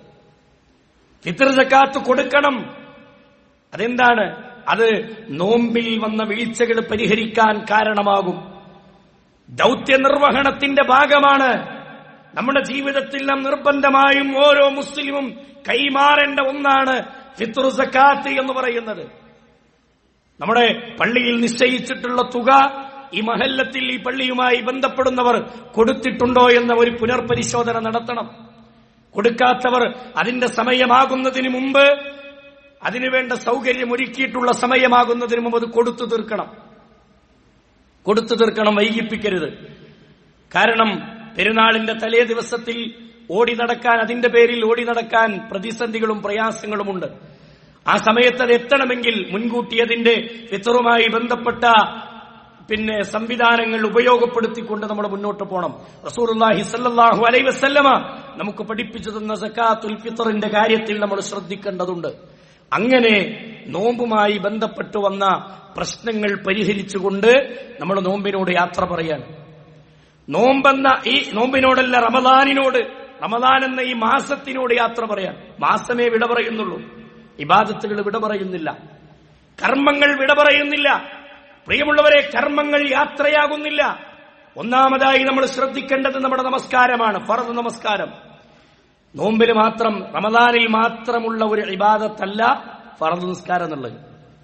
ഫിത്തർ സക്കാത്ത് കൊടുക്കണം അതെന്താണ് അത് നോമ്പിൽ വന്ന വീഴ്ചകൾ പരിഹരിക്കാൻ കാരണമാകും ദൗത്യ നിർവഹണത്തിന്റെ ഭാഗമാണ് നമ്മുടെ ജീവിതത്തിൽ നാം നിർബന്ധമായും ഓരോ മുസ്ലിമും കൈമാറേണ്ട ഒന്നാണ് ഫിത്തുർ സക്കാത്ത് എന്ന് പറയുന്നത് നമ്മുടെ പള്ളിയിൽ നിശ്ചയിച്ചിട്ടുള്ള തുക ഈ മഹല്ലത്തിൽ ഈ പള്ളിയുമായി ബന്ധപ്പെടുന്നവർ കൊടുത്തിട്ടുണ്ടോ എന്ന ഒരു പുനർപരിശോധന നടത്തണം കൊടുക്കാത്തവർ അതിന്റെ സമയമാകുന്നതിന് മുമ്പ് അതിനുവേണ്ട സൗകര്യം ഒരുക്കിയിട്ടുള്ള സമയമാകുന്നതിന് മുമ്പ് അത് കൊടുത്തു തീർക്കണം കൊടുത്തു തീർക്കണം വൈകിപ്പിക്കരുത് കാരണം പെരുന്നാളിന്റെ തലേ ദിവസത്തിൽ ഓടി നടക്കാൻ അതിന്റെ പേരിൽ ഓടി നടക്കാൻ പ്രതിസന്ധികളും പ്രയാസങ്ങളുമുണ്ട് ആ സമയത്ത് അത് എത്തണമെങ്കിൽ മുൻകൂട്ടി അതിന്റെ ഫിത്തറുമായി ബന്ധപ്പെട്ട പിന്നെ സംവിധാനങ്ങൾ ഉപയോഗപ്പെടുത്തിക്കൊണ്ട് നമ്മൾ മുന്നോട്ട് പോകണം റസൂലുള്ളാഹി സല്ലല്ലാഹു അലൈഹി വസല്ലമ നമുക്ക് പഠിപ്പിച്ചു തന്ന സക്കാത്തുൽ ഫിത്തറിന്റെ കാര്യത്തിൽ നമ്മൾ ശ്രദ്ധിക്കേണ്ടതുണ്ട് അങ്ങനെ നോമ്പുമായി ബന്ധപ്പെട്ടു വന്ന പ്രശ്നങ്ങൾ പരിഹരിച്ചുകൊണ്ട് നമ്മൾ നോമ്പിനോട് യാത്ര പറയാൻ നോമ്പെന്ന ഈ നോമ്പിനോടല്ല റമദാനിനോട് റമദാൻ എന്ന ഈ മാസത്തിനോട് യാത്ര പറയാൻ മാസമേ വിട പറയുന്നുള്ളൂ ഇബാദത്തുകൾ വിട പറയുന്നില്ല കർമ്മങ്ങൾ വിട പറയുന്നില്ല പ്രിയമുള്ളവരെ കർമ്മങ്ങൾ യാത്രയാകുന്നില്ല ഒന്നാമതായി നമ്മൾ ശ്രദ്ധിക്കേണ്ടത് നമ്മുടെ നമസ്കാരമാണ് ഫറദ് നമസ്കാരം നോമ്പിൽ മാത്രം റമദാനിൽ മാത്രമുള്ള ഒരു ഇബാദത്തല്ല ഫറദ് നിസ്കാരം എന്നുള്ളത്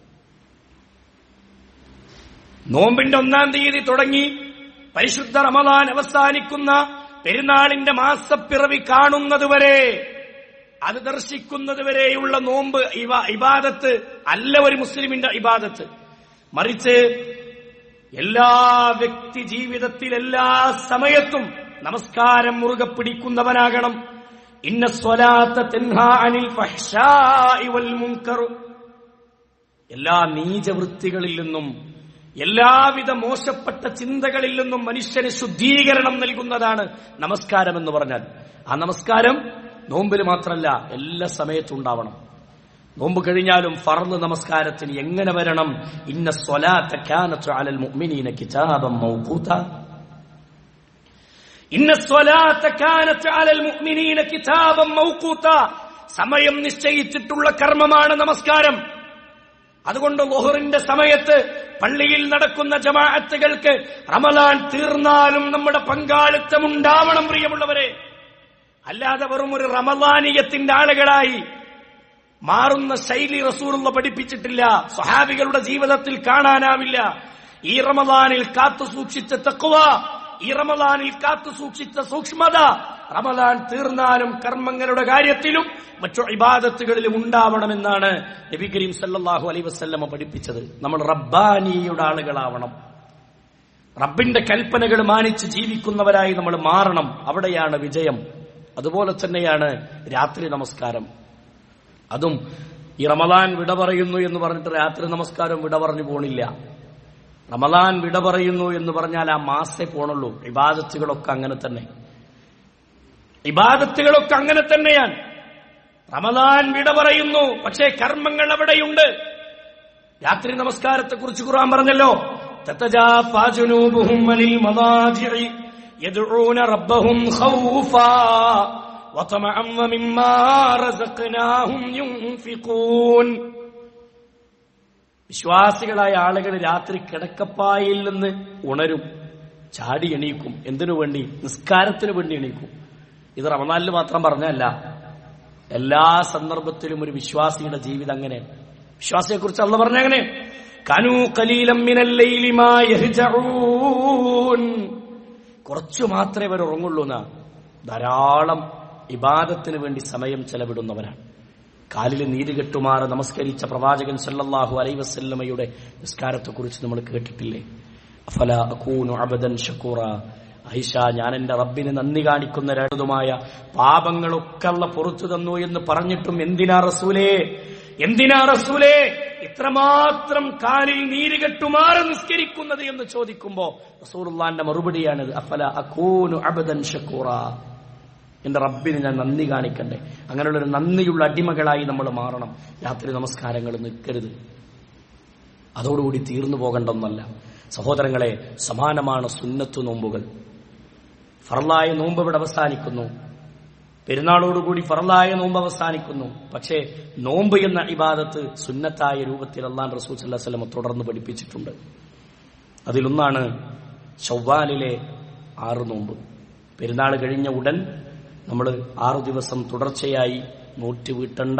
നോമ്പിന്റെ ഒന്നാം തീയതി തുടങ്ങി പരിശുദ്ധ റമദാൻ അവസാനിക്കുന്ന പെരുന്നാളിന്റെ മാസപ്പിറവി കാണുന്നതുവരെ അത് ദർശിക്കുന്നത് വരെയുള്ള നോമ്പ് ഇവ- ഇബാദത്ത് അല്ല ഒരു മുസ്ലിമിന്റെ ഇബാദത്ത് മറിച്ച് എല്ലാ വ്യക്തി ജീവിതത്തിൽ എല്ലാ സമയത്തും നമസ്കാരം മുറുകെ പിടിക്കുന്നവനാകണം ഇന്ന സ്വലാത്ത തെൻഹാ അനിൽ ഫഹ്ശാഇ വൽ മുൻകർ എല്ലാ നീചവൃത്തികളിൽ നിന്നും എല്ലാവിധ മോശപ്പെട്ട ചിന്തകളിൽ നിന്നും മനുഷ്യന് ശുദ്ധീകരണം നൽകുന്നതാണ് നമസ്കാരം എന്ന് പറഞ്ഞാൽ ആ നമസ്കാരം നോമ്പിൽ മാത്രമല്ല എല്ലാ സമയത്തും ഉണ്ടാവണം നോമ്പ് കഴിഞ്ഞാലും ഫർദ് നമസ്കാരത്തിന് എങ്ങനെ വരണം ഇന്ന സ്വലാത്ത കാനത്ത് അലൽ മുഅ്മിനീന കിതാബം മൗഖൂത ഇന്ന സ്വലാത്ത കാനത്ത് അലൽ മുഅ്മിനീന കിതാബം മൗഖൂത സമയം നിശ്ചയിച്ചിട്ടുള്ള കർമ്മമാണ് നമസ്കാരം അതുകൊണ്ട് ലൊഹറിന്റെ സമയത്ത് പള്ളിയിൽ നടക്കുന്ന ജമാഅത്തുകൾക്ക് റമലാൻ തീർന്നാലും നമ്മുടെ പങ്കാളിത്തം ഉണ്ടാവണം പ്രിയമുള്ളവരെ അല്ലാതെ വെറും ഒരു റമലാനിയത്തിന്റെ ആളുകളായി മാറുന്ന ശൈലി റസൂറുള്ള പഠിപ്പിച്ചിട്ടില്ല സ്വഹാബികളുടെ ജീവിതത്തിൽ കാണാനാവില്ല ഈ റമദാനിൽ കാത്തു സൂക്ഷിച്ച തക്കുവ ഈ റമദാനിൽ കാത്തു സൂക്ഷിച്ച സൂക്ഷ്മത റമദാൻ തീർന്നാലും കർമ്മങ്ങളുടെ കാര്യത്തിലും മറ്റു ഇബാദത്തുകളിലും ഉണ്ടാവണമെന്നാണ് നബി കരീം സല്ലല്ലാഹു അലൈഹി വസല്ലമ പഠിപ്പിച്ചത് നമ്മൾ റബ്ബാനിയുടെ ആളുകളാവണം റബ്ബിന്റെ കൽപ്പനകൾ മാനിച്ച് ജീവിക്കുന്നവരായി നമ്മൾ മാറണം അവിടെയാണ് വിജയം അതുപോലെ തന്നെയാണ് രാത്രി നമസ്കാരം അതും ഈ റമദാൻ വിട പറയുന്നു എന്ന് പറഞ്ഞിട്ട് രാത്രി നമസ്കാരം വിട പറഞ്ഞു പോണില്ല റമദാൻ വിട പറയുന്നു എന്ന് പറഞ്ഞാൽ ആ മാസേ പോണുള്ളൂ ഇബാദത്തുകളൊക്കെ അങ്ങനെ തന്നെ ഇബാദത്തുകളൊക്കെ അങ്ങനെ തന്നെയാണ് റമദാൻ വിട പറയുന്നു പക്ഷേ കർമ്മങ്ങൾ അവിടെയുണ്ട് രാത്രി നമസ്കാരത്തെ കുറിച്ച് ഖുർആൻ പറഞ്ഞല്ലോ തതജാഫാ ജുനൂബുഹും അനിൽ മദാജിഇ യദ്ഊന റബ്ബഹും ഖൗഫാ വതമഅൻ വമിമ്മാ റസഖ്നാഹും യുൻഫിഖൂൻ വിശ്വാസികളായ ആളുകൾ രാത്രി കിടക്കപ്പായിൽ നിന്ന് ഉണരും ചാടി എണീക്കും എന്തിനു വേണ്ടി നിസ്കാരത്തിന് വേണ്ടി എണീക്കും ഇത് റമദാനിൽ മാത്രം പറഞ്ഞല്ല എല്ലാ സന്ദർഭത്തിലും ഒരു വിശ്വാസിയുടെ ജീവിതം അങ്ങനെ വിശ്വാസിയെ കുറിച്ച് അള്ള പറഞ്ഞ അങ്ങനെ കനു കലീലം മിനല്ലൈലി മാ യഹ്ജഊൻ കുറച്ചു മാത്രമേ അവർ ഉറങ്ങുള്ളൂ എന്നാ ധാരാളം ഇബാദത്തിന് വേണ്ടി സമയം ചെലവിടുന്നവരാണ് കാലിൽ നീര് കെട്ടുമാറ് നമസ്കരിച്ച പ്രവാചകൻ സല്ലല്ലാഹു അലൈഹി വസല്ലമയുടെ നിസ്കാരത്തെക്കുറിച്ച് നമ്മൾ കേട്ടിട്ടില്ലേ അഫല അകൂനു അബദൻ ഷക്കൂറ ഐഷ ഞാൻ എന്റെ റബ്ബിന് നന്ദി കാണിക്കുന്ന രണ്ടുമായ പാപങ്ങളൊക്കെ അള്ള പുറത്തു തന്നു എന്ന് പറഞ്ഞിട്ടും എന്തിനാ റസൂലേ എന്തിനാ റസൂലേ ഇത്രമാത്രം കാലിൽ നീര് കെട്ടുമാറ് നിസ്കരിക്കുന്നത് എന്ന് ചോദിക്കുമ്പോ റസൂറുല്ലാന്റെ മറുപടിയാണിത് അഫല അകൂനു അബദൻ ഷക്കൂറ എന്റെ റബ്ബിന് ഞാൻ നന്ദി കാണിക്കണ്ടേ അങ്ങനെയുള്ള ഒരു നന്ദിയുള്ള അടിമകളായി നമ്മൾ മാറണം രാത്രി നമസ്കാരങ്ങൾ നിൽക്കരുത് അതോടുകൂടി തീർന്നു പോകേണ്ടൊന്നല്ല സഹോദരങ്ങളെ സമാനമാണ് സുന്നത്തു നോമ്പുകൾ ഫറലായ നോമ്പ് ഇവിടെ അവസാനിക്കുന്നു പെരുന്നാളോടുകൂടി ഫറലായ നോമ്പ് അവസാനിക്കുന്നു പക്ഷേ നോമ്പ് എന്ന ഇബാദത്ത് സുന്നത്തായ രൂപത്തിൽ അള്ളാൻ റസൂൽ സല്ലാ വല്ലം തുടർന്ന് പഠിപ്പിച്ചിട്ടുണ്ട് അതിലൊന്നാണ് ചൊവ്വാലിലെ ആറ് നോമ്പ് പെരുന്നാൾ കഴിഞ്ഞ ഉടൻ നമ്മൾ ആറു ദിവസം തുടർച്ചയായി നോറ്റ് വീട്ടേണ്ട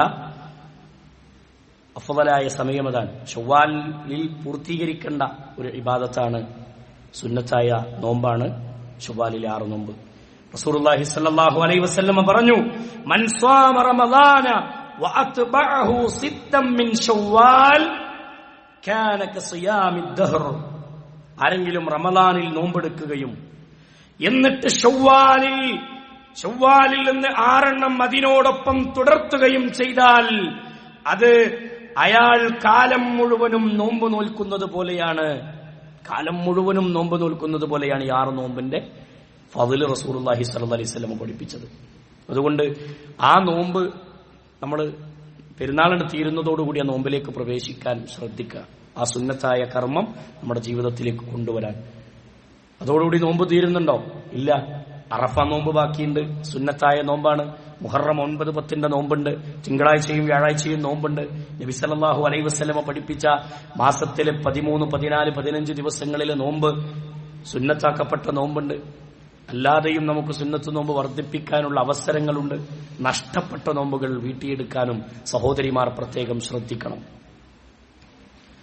അഫലായ സമയം അതാണ് ചൊവ്വാലിൽ പൂർത്തീകരിക്കേണ്ട ഒരു ഇബാദത്താണ് സുന്നത്തായ നോമ്പാണ് ചൊവ്വാലിലെ ആറ് നോമ്പ് റസൂലുള്ളാഹി സ്വല്ലല്ലാഹു അലൈഹി വസല്ലമ പറഞ്ഞു മൻ സ്വാമ റമളാന വഅത്ബഅഹു സിത്തം മിൻ ശവ്വാൽ കാന കസിയാമി ദഹർ ആരെങ്കിലും റമളാനിൽ നോമ്പെടുക്കുകയും എന്നിട്ട് ഷവ്വാലിൽ ഷവ്വാലിൽ നിന്ന് ആറെണ്ണം അതിനോടൊപ്പം തുടർത്തുകയും ചെയ്താൽ അത് അയാൾ കാലം മുഴുവനും നോമ്പ് നോൽക്കുന്നത് പോലെയാണ് കാലം മുഴുവനും നോമ്പ് നോൽക്കുന്നത് പോലെയാണ് ഈ ആറ് നോമ്പിന്റെ ഫതില് റസൂർല്ലാഹി സല്ല അലൈഹി സ്വലമ പഠിപ്പിച്ചത് അതുകൊണ്ട് ആ നോമ്പ് നമ്മൾ പെരുന്നാളിന് തീരുന്നതോടുകൂടി ആ നോമ്പിലേക്ക് പ്രവേശിക്കാൻ ശ്രദ്ധിക്കുക ആ സുന്നത്തായ കർമ്മം നമ്മുടെ ജീവിതത്തിലേക്ക് കൊണ്ടുവരാൻ അതോടുകൂടി നോമ്പ് തീരുന്നുണ്ടോ ഇല്ല അറഫ നോമ്പ് ബാക്കിയുണ്ട് സുന്നത്തായ നോമ്പാണ് മുഹറം ഒൻപത് പത്തിന്റെ നോമ്പുണ്ട് തിങ്കളാഴ്ചയും വ്യാഴാഴ്ചയും നോമ്പുണ്ട് നബി സല്ലല്ലാഹു അലൈഹി വസല്ലമ പഠിപ്പിച്ച മാസത്തിലെ പതിമൂന്ന് പതിനാല് പതിനഞ്ച് ദിവസങ്ങളിലെ നോമ്പ് സുന്നത്താക്കപ്പെട്ട നോമ്പുണ്ട് അല്ലാതെയും നമുക്ക് സുന്നത്ത് നോമ്പ് വർദ്ധിപ്പിക്കാനുള്ള അവസരങ്ങളുണ്ട് നഷ്ടപ്പെട്ട നോമ്പുകൾ വീട്ടിയെടുക്കാനും സഹോദരിമാർ പ്രത്യേകം ശ്രദ്ധിക്കണം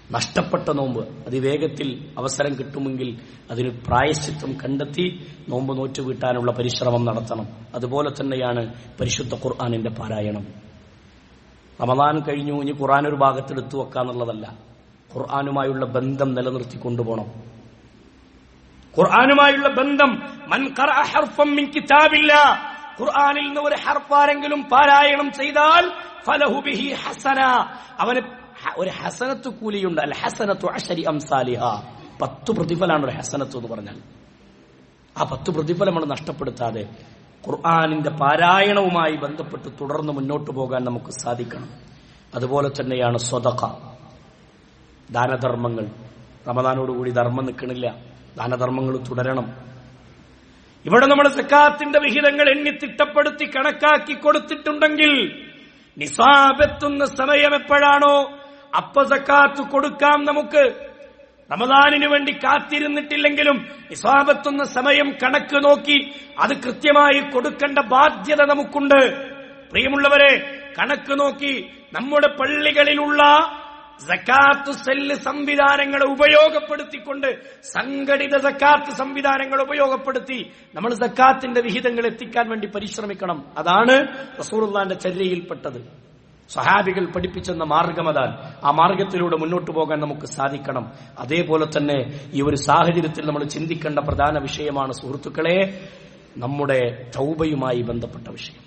നഷ്ടപ്പെട്ട നോമ്പ് അതിവേഗത്തിൽ അവസരം കിട്ടുമെങ്കിൽ അതിന് പ്രായശ്ചിത്തം കണ്ടെത്തി നോമ്പ് നോറ്റു വീട്ടാനുള്ള പരിശ്രമം നടത്തണം അതുപോലെ തന്നെയാണ് പരിശുദ്ധ ഖുർആാനിന്റെ പാരായണം റമദാൻ കഴിഞ്ഞു ഇനി ഖുർആൻ ഒരു ഭാഗത്ത് എടുത്തു വെക്കാന്നുള്ളതല്ല ഖുർആാനുമായുള്ള ബന്ധം നിലനിർത്തി കൊണ്ടുപോകണം ഖുർആാനുമായുള്ള ബന്ധം മൻ ഖറഅ ഹർഫം മിൻ കിതാബില്ല ഖുർആനിൽ നിന്ന് ഒരു ഹർഫാരെങ്കിലും പാരായണം ചെയ്താൽ ഫലഹു ബിഹി ഹസന അവന് ഹ- ഒരു ഹസനത്ത് കൂലിയുണ്ട് അൽ ഹസനത്തു അശരി അംസാലിഹ പത്ത് പ്രതിഫലാണ് ഒരു ഹസനത്ത് എന്ന് പറഞ്ഞാൽ ആ പത്ത് പ്രതിഫലം നമ്മൾ നഷ്ടപ്പെടുത്താതെ ഖുർആാനിന്റെ പാരായണവുമായി ബന്ധപ്പെട്ട് തുടർന്ന് മുന്നോട്ട് പോകാൻ നമുക്ക് സാധിക്കണം അതുപോലെ തന്നെയാണ് സ്വതക ദാനധർമ്മങ്ങൾ റമദാനോടുകൂടി ധർമ്മം നിൽക്കണില്ല ദാനധർമ്മങ്ങൾ തുടരണം ഇവിടെ നമ്മൾ സക്കാത്തിന്റെ വിഹിതങ്ങൾ എണ്ണി തിട്ടപ്പെടുത്തി കണക്കാക്കി കൊടുത്തിട്ടുണ്ടെങ്കിൽ നിസാബെത്തുന്ന സമയം എപ്പോഴാണോ അപ്പ സക്കാത്ത് കൊടുക്കാം നമുക്ക് റമദാനിനു വേണ്ടി കാത്തിരുന്നിട്ടില്ലെങ്കിലും നിസാബെത്തുന്ന സമയം കണക്ക് നോക്കി അത് കൃത്യമായി കൊടുക്കേണ്ട ബാധ്യത നമുക്കുണ്ട് പ്രിയമുള്ളവരെ കണക്ക് നോക്കി നമ്മുടെ പള്ളികളിലുള്ള സക്കാത്ത് സെല്ല് സംവിധാനങ്ങളെ ഉപയോഗപ്പെടുത്തിക്കൊണ്ട് സംഘടിത സക്കാത്ത് സംവിധാനങ്ങൾ ഉപയോഗപ്പെടുത്തി നമ്മൾ സക്കാത്തിന്റെ വിഹിതങ്ങൾ എത്തിക്കാൻ വേണ്ടി പരിശ്രമിക്കണം അതാണ് റസൂറുല്ലാന്റെ ചര്യയിൽപ്പെട്ടത് സഹാബികൾ പഠിപ്പിച്ചെന്ന മാർഗം അതാണ് ആ മാർഗത്തിലൂടെ മുന്നോട്ട് പോകാൻ നമുക്ക് സാധിക്കണം അതേപോലെ തന്നെ ഈ ഒരു സാഹചര്യത്തിൽ നമ്മൾ ചിന്തിക്കേണ്ട പ്രധാന വിഷയമാണ് സുഹൃത്തുക്കളെ നമ്മുടെ തൗബയുമായി ബന്ധപ്പെട്ട വിഷയം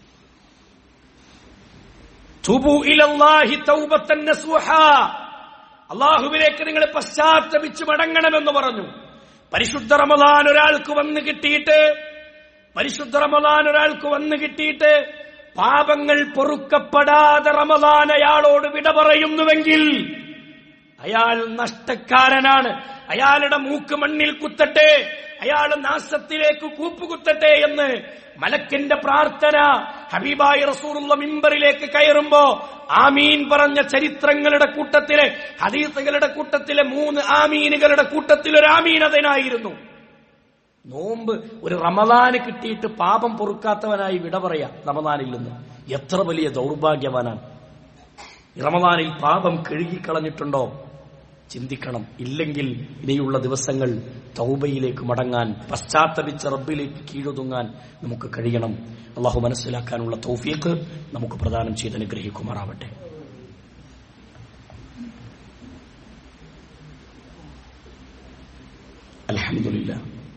തുബു ഇലല്ലാഹി തൗബത്തൻ നസൂഹ അള്ളാഹുവിലേക്ക് നിങ്ങൾ പശ്ചാത്തപിച്ച് മടങ്ങണമെന്ന് പറഞ്ഞു പരിശുദ്ധ റമദാൻ ഒരാൾക്ക് വന്ന് കിട്ടിയിട്ട് പരിശുദ്ധ റമദാൻ ഒരാൾക്ക് വന്ന് കിട്ടിയിട്ട് പാപങ്ങൾ പൊറുക്കപ്പെടാതെ റമദാൻ അയാളോട് വിട പറയുന്നുവെങ്കിൽ അയാൾ നഷ്ടക്കാരനാണ് അയാളുടെ മൂക്ക് മണ്ണിൽ കുത്തട്ടെ അയാൾ നാശത്തിലേക്ക് കൂപ്പുകുത്തട്ടെ എന്ന് മലക്കിന്റെ പ്രാർത്ഥന ഹബീബായി റസൂറുള്ള മിമ്പറിലേക്ക് കയറുമ്പോ ആമീൻ പറഞ്ഞ ചരിത്രങ്ങളുടെ കൂട്ടത്തിലെ ഹദീസുകളുടെ കൂട്ടത്തിലെ മൂന്ന് ആമീനുകളുടെ കൂട്ടത്തിൽ ഒരു ആമീൻ അതിനായിരുന്നു നോമ്പ് ഒരു റമദാന് കിട്ടിയിട്ട് പാപം പൊറുക്കാത്തവനായി വിട പറയാം റമദാനിൽ നിന്ന് എത്ര വലിയ ദൗർഭാഗ്യവാനാണ് ഈ റമദാനിൽ പാപം കഴുകിക്കളഞ്ഞിട്ടുണ്ടോ ചിന്തിക്കണം ഇല്ലെങ്കിൽ ഇനിയുള്ള ദിവസങ്ങൾ തൗബയിലേക്ക് മടങ്ങാൻ പശ്ചാത്തപിച്ച റബ്ബിലേക്ക് കീഴൊതുങ്ങാൻ നമുക്ക് കഴിയണം അള്ളാഹു മനസ്സിലാക്കാനുള്ള തൗഫീഖ് നമുക്ക് പ്രദാനം ചെയ്ത് അനുഗ്രഹിക്കുമാറാവട്ടെ അൽഹംദുലില്ലാ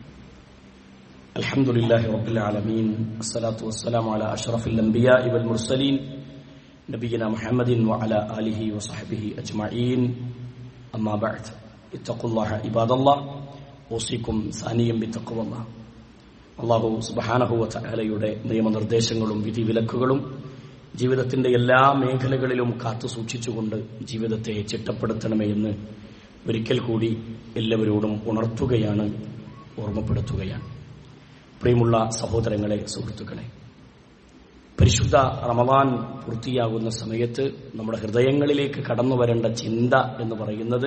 الحمد لله رب العالمين الصلاة والسلام على أشرف الأنبياء والمرسلين نبينا محمد وعلى آله وصحبه أجمعين أما بعد اتقوا الله عباد الله أوصيكم ثانيا بتقوى الله അള്ളാഹു സുബഹാനഹുവ ചാലയുടെ നിയമനിർദ്ദേശങ്ങളും വിധിവിലക്കുകളും ജീവിതത്തിന്റെ എല്ലാ മേഖലകളിലും കാത്തു സൂക്ഷിച്ചുകൊണ്ട് ജീവിതത്തെ ചിട്ടപ്പെടുത്തണമേ എന്ന് ഒരിക്കൽ കൂടി എല്ലാവരോടും ഉണർത്തുകയാണ് ഓർമ്മപ്പെടുത്തുകയാണ് പ്രിയമുള്ള സഹോദരങ്ങളെ സുഹൃത്തുക്കളെ പരിശുദ്ധ റമദാൻ പൂർത്തിയാകുന്ന സമയത്ത് നമ്മുടെ ഹൃദയങ്ങളിലേക്ക് കടന്നു വരേണ്ട ചിന്ത എന്ന് പറയുന്നത്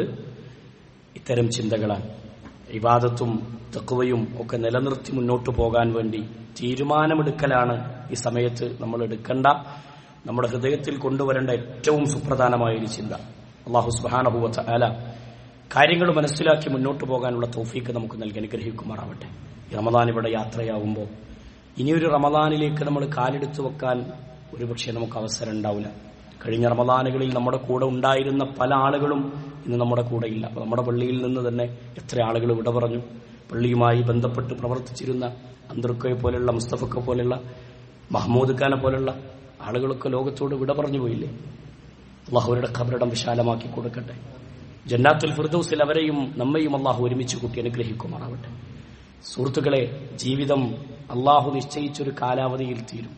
ഇത്തരം ചിന്തകളാണ് ഇവാദത്തും തെക്കുവയും ഒക്കെ നിലനിർത്തി മുന്നോട്ട് പോകാൻ വേണ്ടി തീരുമാനമെടുക്കലാണ് ഈ സമയത്ത് നമ്മൾ എടുക്കേണ്ട നമ്മുടെ ഹൃദയത്തിൽ കൊണ്ടുവരേണ്ട ഏറ്റവും സുപ്രധാനമായ ഒരു ചിന്ത അള്ളാഹു സുബാനഹുവത്ത ആല കാര്യങ്ങൾ മനസ്സിലാക്കി മുന്നോട്ട് പോകാനുള്ള തോഫീക്ക് നമുക്ക് നൽകി അനുഗ്രഹിക്കുമാറാവട്ടെ ഈ റമദാൻ ഇവിടെ യാത്രയാവുമ്പോൾ ഇനിയൊരു റമദാനിലേക്ക് നമ്മൾ കാലെടുത്തു വെക്കാൻ ഒരുപക്ഷെ നമുക്ക് അവസരം ഉണ്ടാവില്ല കഴിഞ്ഞ റമദാനുകളിൽ നമ്മുടെ കൂടെ ഉണ്ടായിരുന്ന പല ആളുകളും ഇന്ന് നമ്മുടെ കൂടെ ഇല്ല അപ്പൊ നമ്മുടെ പള്ളിയിൽ നിന്ന് തന്നെ എത്ര ആളുകൾ വിട പറഞ്ഞു പള്ളിയുമായി ബന്ധപ്പെട്ട് പ്രവർത്തിച്ചിരുന്ന അന്തർക്കയെ പോലെയുള്ള മുസ്തഫക്കെ പോലെയുള്ള മഹമ്മൂദ് ഖാനെ പോലെയുള്ള ആളുകളൊക്കെ ലോകത്തോട് വിട പറഞ്ഞു പോയില്ലേ അള്ളാഹുവരുടെ ഖബറിടം വിശാലമാക്കി കൊടുക്കട്ടെ ജന്നാത്തുൽ ഫിർദൌസിൽ അവരെയും നമ്മയും അള്ളാഹു ഒരുമിച്ച് കൂട്ടി അനുഗ്രഹിക്കുമാറാവട്ടെ സുഹൃത്തുക്കളെ ജീവിതം അള്ളാഹു നിശ്ചയിച്ചൊരു കാലാവധിയിൽ തീരും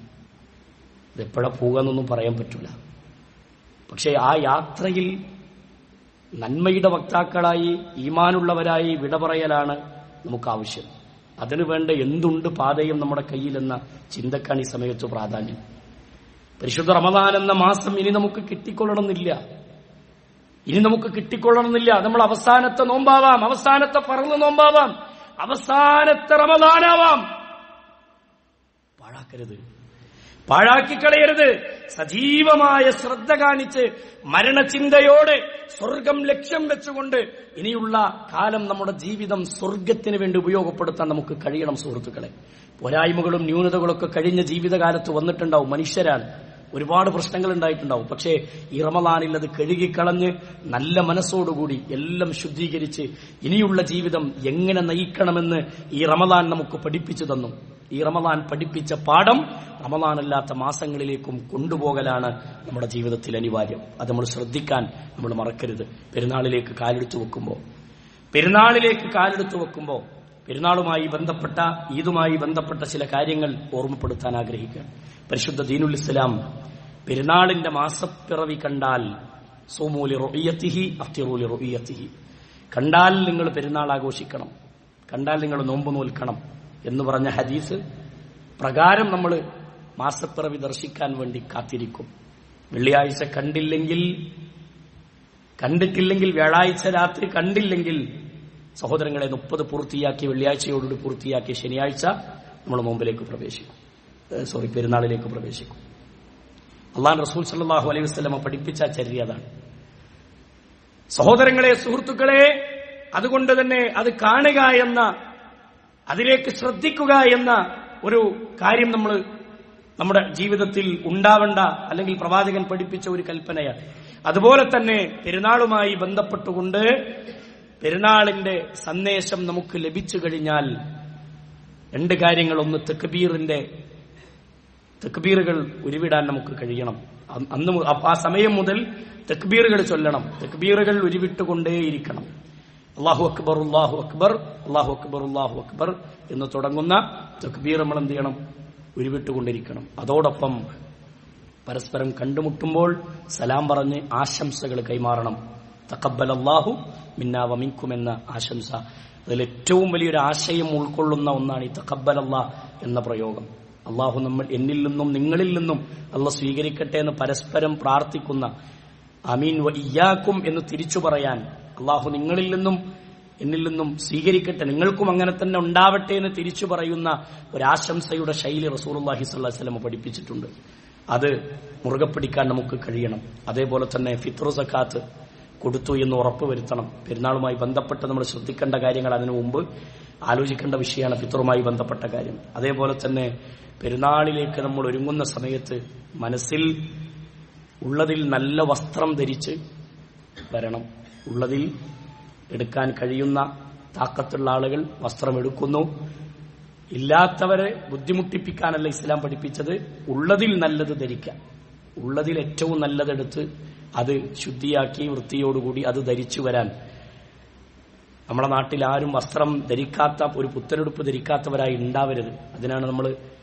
ഇത് എപ്പോഴാ പോകാന്നൊന്നും പറയാൻ പറ്റില്ല പക്ഷേ ആ യാത്രയിൽ നന്മയുടെ വക്താക്കളായി ഈമാനുള്ളവരായി വിട പറയലാണ് നമുക്ക് ആവശ്യം അതിനു വേണ്ട എന്തുണ്ട് പാതയും നമ്മുടെ കയ്യിലെന്ന ചിന്തക്കാണ് ഈ സമയത്ത് പ്രാധാന്യം പരിശുദ്ധ റമദാൻ എന്ന മാസം ഇനി നമുക്ക് കിട്ടിക്കൊള്ളണമെന്നില്ല ഇനി നമുക്ക് കിട്ടിക്കൊള്ളണമെന്നില്ല നമ്മൾ അവസാനത്തെ നോമ്പാവാം അവസാനത്തെ പറന്ന് നോമ്പാവാം അവസാനത്തെ റമദാനാവാം പാഴാക്കരുത് പാഴാക്കിക്കളയരുത് സജീവമായ ശ്രദ്ധ കാണിച്ച് മരണചിന്തയോടെ സ്വർഗം ലക്ഷ്യം വെച്ചുകൊണ്ട് ഇനിയുള്ള കാലം നമ്മുടെ ജീവിതം സ്വർഗത്തിന് വേണ്ടി ഉപയോഗപ്പെടുത്താൻ നമുക്ക് കഴിയണം സുഹൃത്തുക്കളെ പോരായ്മകളും ന്യൂനതകളൊക്കെ കഴിഞ്ഞ ജീവിതകാലത്ത് വന്നിട്ടുണ്ടാവും മനുഷ്യരാണ് ഒരുപാട് പ്രശ്നങ്ങൾ ഉണ്ടായിട്ടുണ്ടാവും പക്ഷേ ഈ റമദാനിൽ അത് കഴുകിക്കളഞ്ഞ് നല്ല മനസ്സോടുകൂടി എല്ലാം ശുദ്ധീകരിച്ച് ഇനിയുള്ള ജീവിതം എങ്ങനെ നയിക്കണമെന്ന് ഈ റമദാൻ നമുക്ക് പഠിപ്പിച്ചു തന്നു ഈ റമദാൻ പഠിപ്പിച്ച പാഠം റമദാനല്ലാത്ത മാസങ്ങളിലേക്കും കൊണ്ടുപോകലാണ് നമ്മുടെ ജീവിതത്തിൽ അനിവാര്യം അത് നമ്മൾ ശ്രദ്ധിക്കാൻ നമ്മൾ മറക്കരുത് പെരുന്നാളിലേക്ക് കാലെടുത്തു വെക്കുമ്പോൾ പെരുന്നാളിലേക്ക് കാലെടുത്തു വെക്കുമ്പോൾ പെരുന്നാളുമായി ബന്ധപ്പെട്ട ഈദുമായി ബന്ധപ്പെട്ട ചില കാര്യങ്ങൾ ഓർമ്മപ്പെടുത്താൻ ആഗ്രഹിക്കുകയാണ് പരിശുദ്ധ ദീനുൽ ഇസ്ലാം പെരുന്നാളിന്റെ മാസപ്പിറവി കണ്ടാൽ സോമൂലി റൊയ്യത്തിഹി അഫ്തിറൂലി റൊയ്യത്തിഹി കണ്ടാൽ നിങ്ങൾ പെരുന്നാൾ ആഘോഷിക്കണം കണ്ടാൽ നിങ്ങൾ നോമ്പ് നോൽക്കണം എന്ന് പറഞ്ഞ ഹദീസ് പ്രകാരം നമ്മൾ മാസപ്പിറവി ദർശിക്കാൻ വേണ്ടി കാത്തിരിക്കും വെള്ളിയാഴ്ച കണ്ടില്ലെങ്കിൽ കണ്ടിട്ടില്ലെങ്കിൽ വ്യാഴാഴ്ച രാത്രി കണ്ടില്ലെങ്കിൽ സഹോദരങ്ങളെ മുപ്പത് പൂർത്തിയാക്കി വെള്ളിയാഴ്ചയോടുകൂടി പൂർത്തിയാക്കി ശനിയാഴ്ച നമ്മൾ നോമ്പിലേക്ക് പ്രവേശിക്കും ഏഹ് സോറി പെരുന്നാളിലേക്ക് പ്രവേശിക്കും അള്ളാൻ റസൂൽ സല്ലാഹു അലൈഹി വസ്ലമ പഠിപ്പിച്ച ചര്യ അതാണ് സഹോദരങ്ങളെ സുഹൃത്തുക്കളെ അതുകൊണ്ട് തന്നെ അത് കാണുക എന്ന അതിലേക്ക് ശ്രദ്ധിക്കുക എന്ന ഒരു കാര്യം നമ്മൾ നമ്മുടെ ജീവിതത്തിൽ ഉണ്ടാവേണ്ട അല്ലെങ്കിൽ പ്രവാചകൻ പഠിപ്പിച്ച ഒരു കൽപ്പനയാണ് അതുപോലെ തന്നെ പെരുന്നാളുമായി ബന്ധപ്പെട്ടുകൊണ്ട് പെരുന്നാളിന്റെ സന്ദേശം നമുക്ക് ലഭിച്ചു കഴിഞ്ഞാൽ രണ്ട് കാര്യങ്ങൾ ഒന്ന് തെക്കുബീറിന്റെ തെക്കുബീറുകൾ ഉരുവിടാൻ നമുക്ക് കഴിയണം അ- അന്ന് മു- അപ്പ- ആ സമയം മുതൽ തെക്കുബീറുകൾ ചൊല്ലണം തെക്കുബീറുകൾ ഉരുവിട്ടുകൊണ്ടേയിരിക്കണം അള്ളാഹു അക്ബർ അള്ളാഹു അക്ബർ അള്ളാഹു അക്ബർ അള്ളാഹു അക്ബർ എന്ന് തുടങ്ങുന്ന തെക്കുബീർ നമ്മൾ എന്ത് ചെയ്യണം ഉരുവിട്ടുകൊണ്ടിരിക്കണം അതോടൊപ്പം പരസ്പരം കണ്ടുമുട്ടുമ്പോൾ സലാം പറഞ്ഞ് ആശംസകൾ കൈമാറണം തക്കബൽ അള്ളാഹു മിന്നാവ മിൻകും എന്ന ആശംസ അതിൽ ഏറ്റവും വലിയൊരു ആശയം ഉൾക്കൊള്ളുന്ന ഒന്നാണ് ഈ തക്കബൽ അള്ളാഹ് എന്ന പ്രയോഗം അള്ളാഹു നമ്മൾ എന്നിൽ നിന്നും നിങ്ങളിൽ നിന്നും അള്ള സ്വീകരിക്കട്ടെ എന്ന് പരസ്പരം പ്രാർത്ഥിക്കുന്ന അമീൻ വ ഇയാക്കും എന്ന് തിരിച്ചു പറയാൻ അള്ളാഹു നിങ്ങളിൽ നിന്നും എന്നിൽ നിന്നും സ്വീകരിക്കട്ടെ നിങ്ങൾക്കും അങ്ങനെ തന്നെ ഉണ്ടാവട്ടെ എന്ന് തിരിച്ചു പറയുന്ന ഒരാശംസയുടെ ശൈലി റസൂർല്ലാഹി സ്വല്ലാ വസ്ലമ പഠിപ്പിച്ചിട്ടുണ്ട് അത് മുറുകെ പിടിക്കാൻ നമുക്ക് കഴിയണം അതേപോലെ തന്നെ ഫിത്രു സക്കാത്ത് കൊടുത്തു എന്ന് ഉറപ്പ് വരുത്തണം പെരുന്നാളുമായി ബന്ധപ്പെട്ട് നമ്മൾ ശ്രദ്ധിക്കേണ്ട കാര്യങ്ങൾ അതിനു മുമ്പ് ആലോചിക്കേണ്ട വിഷയമാണ് ഫിത്റുമായി ബന്ധപ്പെട്ട കാര്യം അതേപോലെ തന്നെ പെരുന്നാളിലേക്ക് നമ്മൾ ഒരുങ്ങുന്ന സമയത്ത് മനസ്സിൽ ഉള്ളതിൽ നല്ല വസ്ത്രം ധരിച്ച് വരണം ഉള്ളതിൽ എടുക്കാൻ കഴിയുന്ന താക്കത്തുള്ള ആളുകൾ വസ്ത്രം എടുക്കുന്നു ഇല്ലാത്തവരെ ബുദ്ധിമുട്ടിപ്പിക്കാനല്ല ഇസ്ലാം പഠിപ്പിച്ചത് ഉള്ളതിൽ നല്ലത് ധരിക്കാം ഉള്ളതിൽ ഏറ്റവും നല്ലതെടുത്ത് അത് ശുദ്ധിയാക്കി വൃത്തിയോടുകൂടി അത് ധരിച്ചു വരാൻ നമ്മുടെ നാട്ടിൽ ആരും വസ്ത്രം ധരിക്കാത്ത ഒരു പുത്തനെടുപ്പ് ധരിക്കാത്തവരായി ഉണ്ടാവരുത് അതിനാണ് നമ്മൾ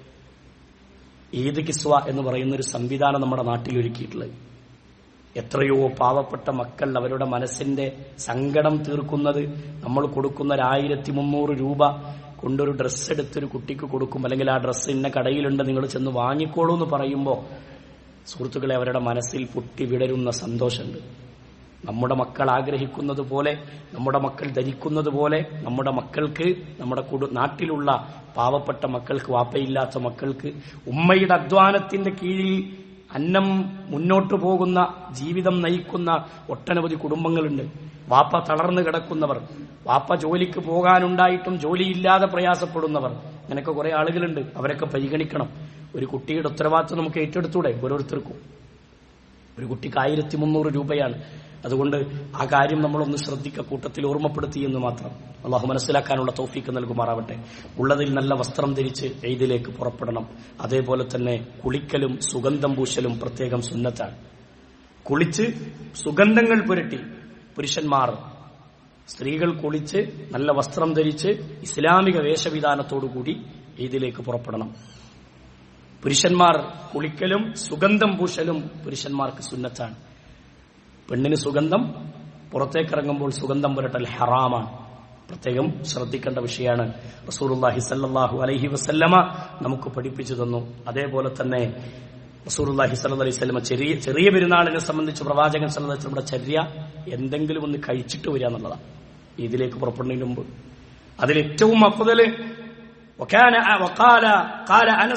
ഈദ് കിസ്വ എന്ന് പറയുന്ന ഒരു സംവിധാനം നമ്മുടെ നാട്ടിൽ ഒരുക്കിയിട്ടുള്ളത് എത്രയോ പാവപ്പെട്ട മക്കൾ അവരുടെ മനസ്സിന്റെ സങ്കടം തീർക്കുന്നത് നമ്മൾ കൊടുക്കുന്ന ഒരു ആയിരത്തി മുന്നൂറ് രൂപ കൊണ്ടൊരു ഡ്രസ്സ് എടുത്തൊരു കുട്ടിക്ക് കൊടുക്കും അല്ലെങ്കിൽ ആ ഡ്രസ്സ് ഇന്ന കടയിലുണ്ട് നിങ്ങൾ ചെന്ന് വാങ്ങിക്കോളൂ എന്ന് പറയുമ്പോൾ സുഹൃത്തുക്കളെ അവരുടെ മനസ്സിൽ പൊട്ടി വിടരുന്ന സന്തോഷമുണ്ട് നമ്മുടെ മക്കൾ ആഗ്രഹിക്കുന്നത് പോലെ നമ്മുടെ മക്കൾ ധരിക്കുന്നത് പോലെ നമ്മുടെ മക്കൾക്ക് നമ്മുടെ കുടു നാട്ടിലുള്ള പാവപ്പെട്ട മക്കൾക്ക് വാപ്പയില്ലാത്ത മക്കൾക്ക് ഉമ്മയുടെ അധ്വാനത്തിന്റെ കീഴിൽ അന്നം മുന്നോട്ടു പോകുന്ന ജീവിതം നയിക്കുന്ന ഒട്ടനവധി കുടുംബങ്ങളുണ്ട് വാപ്പ തളർന്നു കിടക്കുന്നവർ വാപ്പ ജോലിക്ക് പോകാനുണ്ടായിട്ടും ജോലിയില്ലാതെ പ്രയാസപ്പെടുന്നവർ അങ്ങനെയൊക്കെ കുറെ ആളുകളുണ്ട് അവരൊക്കെ പരിഗണിക്കണം ഒരു കുട്ടിയുടെ ഉത്തരവാദിത്വം നമുക്ക് ഏറ്റെടുത്തൂടെ ഓരോരുത്തർക്കും ഒരു കുട്ടിക്ക് ആയിരത്തി മുന്നൂറ് രൂപയാണ് അതുകൊണ്ട് ആ കാര്യം നമ്മളൊന്ന് ശ്രദ്ധിക്ക കൂട്ടത്തിൽ ഓർമ്മപ്പെടുത്തി എന്ന് മാത്രം അള്ളാഹു മനസ്സിലാക്കാനുള്ള തോഫീക്ക് നൽകുമാറാവട്ടെ ഉള്ളതിൽ നല്ല വസ്ത്രം ധരിച്ച് എയ്തിലേക്ക് പുറപ്പെടണം അതേപോലെ തന്നെ കുളിക്കലും സുഗന്ധം പൂശലും പ്രത്യേകം സുന്നത്താണ് കുളിച്ച് സുഗന്ധങ്ങൾ പുരട്ടി പുരുഷന്മാർ സ്ത്രീകൾ കുളിച്ച് നല്ല വസ്ത്രം ധരിച്ച് ഇസ്ലാമിക വേഷവിധാനത്തോടുകൂടി ഈദിലേക്ക് പുറപ്പെടണം പുരുഷന്മാർ കുളിക്കലും സുഗന്ധം പൂശലും പുരുഷന്മാർക്ക് സുന്നത്താണ് പെണ്ണിന് സുഗന്ധം പുറത്തേക്കിറങ്ങുമ്പോൾ സുഗന്ധം പുരട്ടൽ ഹറാമാണ് പ്രത്യേകം ശ്രദ്ധിക്കേണ്ട വിഷയമാണ് റസൂറുല്ലാഹി സല്ലാഹു അലൈഹി വസല്ലമ നമുക്ക് പഠിപ്പിച്ചു തന്നു അതേപോലെ തന്നെ റസൂറുല്ലാഹി സല്ല അലൈഹി സ്വലമ ചെറിയ ചെറിയ പെരുന്നാളിനെ സംബന്ധിച്ച് പ്രവാചകൻ സല്ല നമ്മുടെ ചര്യ എന്തെങ്കിലും ഒന്ന് കഴിച്ചിട്ട് വരിക എന്നുള്ളതാണ് ഇതിലേക്ക് പുറപ്പെടുന്നതിന് മുമ്പ് അതിലേറ്റവും അപ്പതല് وكان وقال قال انس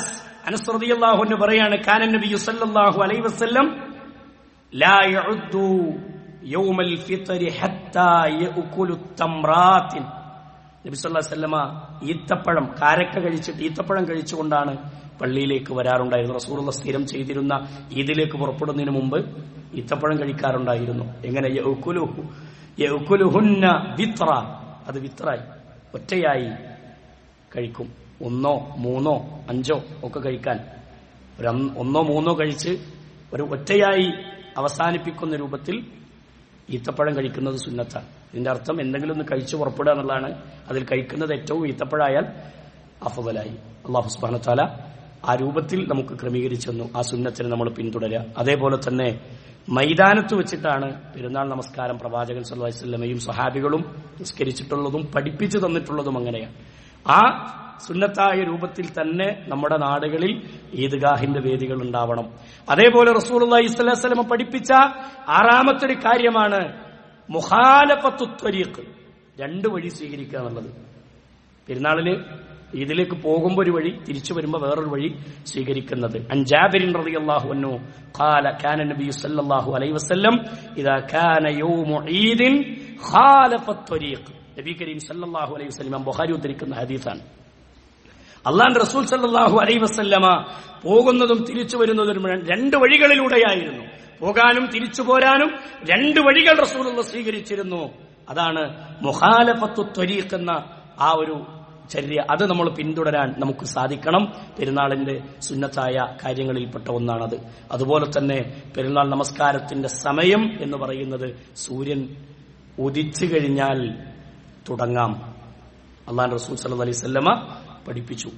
അനസ് റളിയല്ലാഹു അൻഹു പറയാണ് കാന നബി സല്ലല്ലാഹു അലൈഹി വസല്ലം ലാ യഉദ്ദു യൗമൽ ഫിത്രി ഹത്താ യഅകുലു തംറാത്തിൻ നബി സല്ലല്ലാഹു അലൈഹി വസല്ലമ ഈത്തപ്പഴം കാരക്ക കഴിച്ചിട്ട് ഈത്തപ്പഴം കഴിച്ചുകൊണ്ടാണ് പള്ളിയിലേക്ക് വരാറുണ്ടായിരുന്നു റസൂലുള്ള സ്ഥിരം ചെയ്തിരുന്ന ഈദിലേക്ക് പുറപ്പെടുന്നതിന് മുമ്പ് ഈത്തപ്പഴം കഴിക്കാറുണ്ടായിരുന്നു എങ്ങനെ യഅകുലുഹു യഅകുലുഹുന്ന വിത്ര അത് വിത്രായി ഒറ്റയായി കഴിക്കും ഒന്നോ മൂന്നോ അഞ്ചോ ഒക്കെ കഴിക്കാൻ ഒരു അന്ന് ഒന്നോ മൂന്നോ കഴിച്ച് ഒരു ഒറ്റയായി അവസാനിപ്പിക്കുന്ന രൂപത്തിൽ ഈത്തപ്പഴം കഴിക്കുന്നത് സുന്നത്താണ് ഇതിന്റെ അർത്ഥം എന്തെങ്കിലും ഒന്ന് കഴിച്ചു പുറപ്പെടുക എന്നുള്ളതാണ് അതിൽ കഴിക്കുന്നത് ഏറ്റവും ഈത്തപ്പഴായാൽ അഫുതലായി അള്ളാഹു സുബാന താല ആ രൂപത്തിൽ നമുക്ക് ക്രമീകരിച്ചെന്നു ആ സുന്നത്തിനെ നമ്മൾ പിന്തുടരുക അതേപോലെ തന്നെ മൈതാനത്ത് വെച്ചിട്ടാണ് പെരുന്നാൾ നമസ്കാരം പ്രവാചകൻ സല്ലല്ലാഹു അലൈഹി വസല്ലമയും സഹാബികളും നിസ്കരിച്ചിട്ടുള്ളതും പഠിപ്പിച്ചു തന്നിട്ടുള്ളതും അങ്ങനെയാണ് ആ സുന്നത്തായ രൂപത്തിൽ തന്നെ നമ്മുടെ നാടുകളിൽ ഈദ്ഗാഹിന്റെ വേദികൾ ഉണ്ടാവണം അതേപോലെ റസൂൽ അലൈഹിസ്വലമ പഠിപ്പിച്ച ആറാമത്തെ ഒരു കാര്യമാണ് മുഹാലഫത്തു ത്വരീഖ് രണ്ട് വഴി സ്വീകരിക്കുക എന്നുള്ളത് പെരുന്നാളില് ഇതിലേക്ക് പോകുമ്പോൾ ഒരു വഴി തിരിച്ചു വരുമ്പോൾ വേറൊരു വഴി സ്വീകരിക്കുന്നത് അൻജാബിരിൻ റളിയല്ലാഹു അൻഹു ഖാല കാന നബി സല്ലല്ലാഹു അലൈഹി വസല്ലം ഇദാ കാന യൗമു ഈദിൻ ഖാലഫ ത്വരീഖ് നബി കരീം സല്ലല്ലാഹു അലൈഹി വസല്ലം ബുഖാരി ഉദ്ധരിക്കുന്ന ഹദീസാണ് അള്ളാന്റെ റസൂൽ സല്ലല്ലാഹു അലൈഹി വസല്ലമ പോകുന്നതും തിരിച്ചു വരുന്നതും രണ്ട് വഴികളിലൂടെയായിരുന്നു പോകാനും തിരിച്ചു പോരാനും രണ്ട് വഴികൾ റസൂലുള്ള സ്വീകരിച്ചിരുന്നു അതാണ് മുഹാലഫത്തു ത്വരീഖ് എന്ന ആ ഒരു ചര്യ അത് നമ്മൾ പിന്തുടരാൻ നമുക്ക് സാധിക്കണം പെരുന്നാളിന്റെ സുന്നത്തായ കാര്യങ്ങളിൽപ്പെട്ട ഒന്നാണത് അതുപോലെ തന്നെ പെരുന്നാൾ നമസ്കാരത്തിന്റെ സമയം എന്ന് പറയുന്നത് സൂര്യൻ ഉദിച്ചു കഴിഞ്ഞാൽ തുടങ്ങാം അള്ളാൻ റസൂൽ സല്ലു അലൈഹി സ്വല്ലമ പഠിപ്പിച്ചു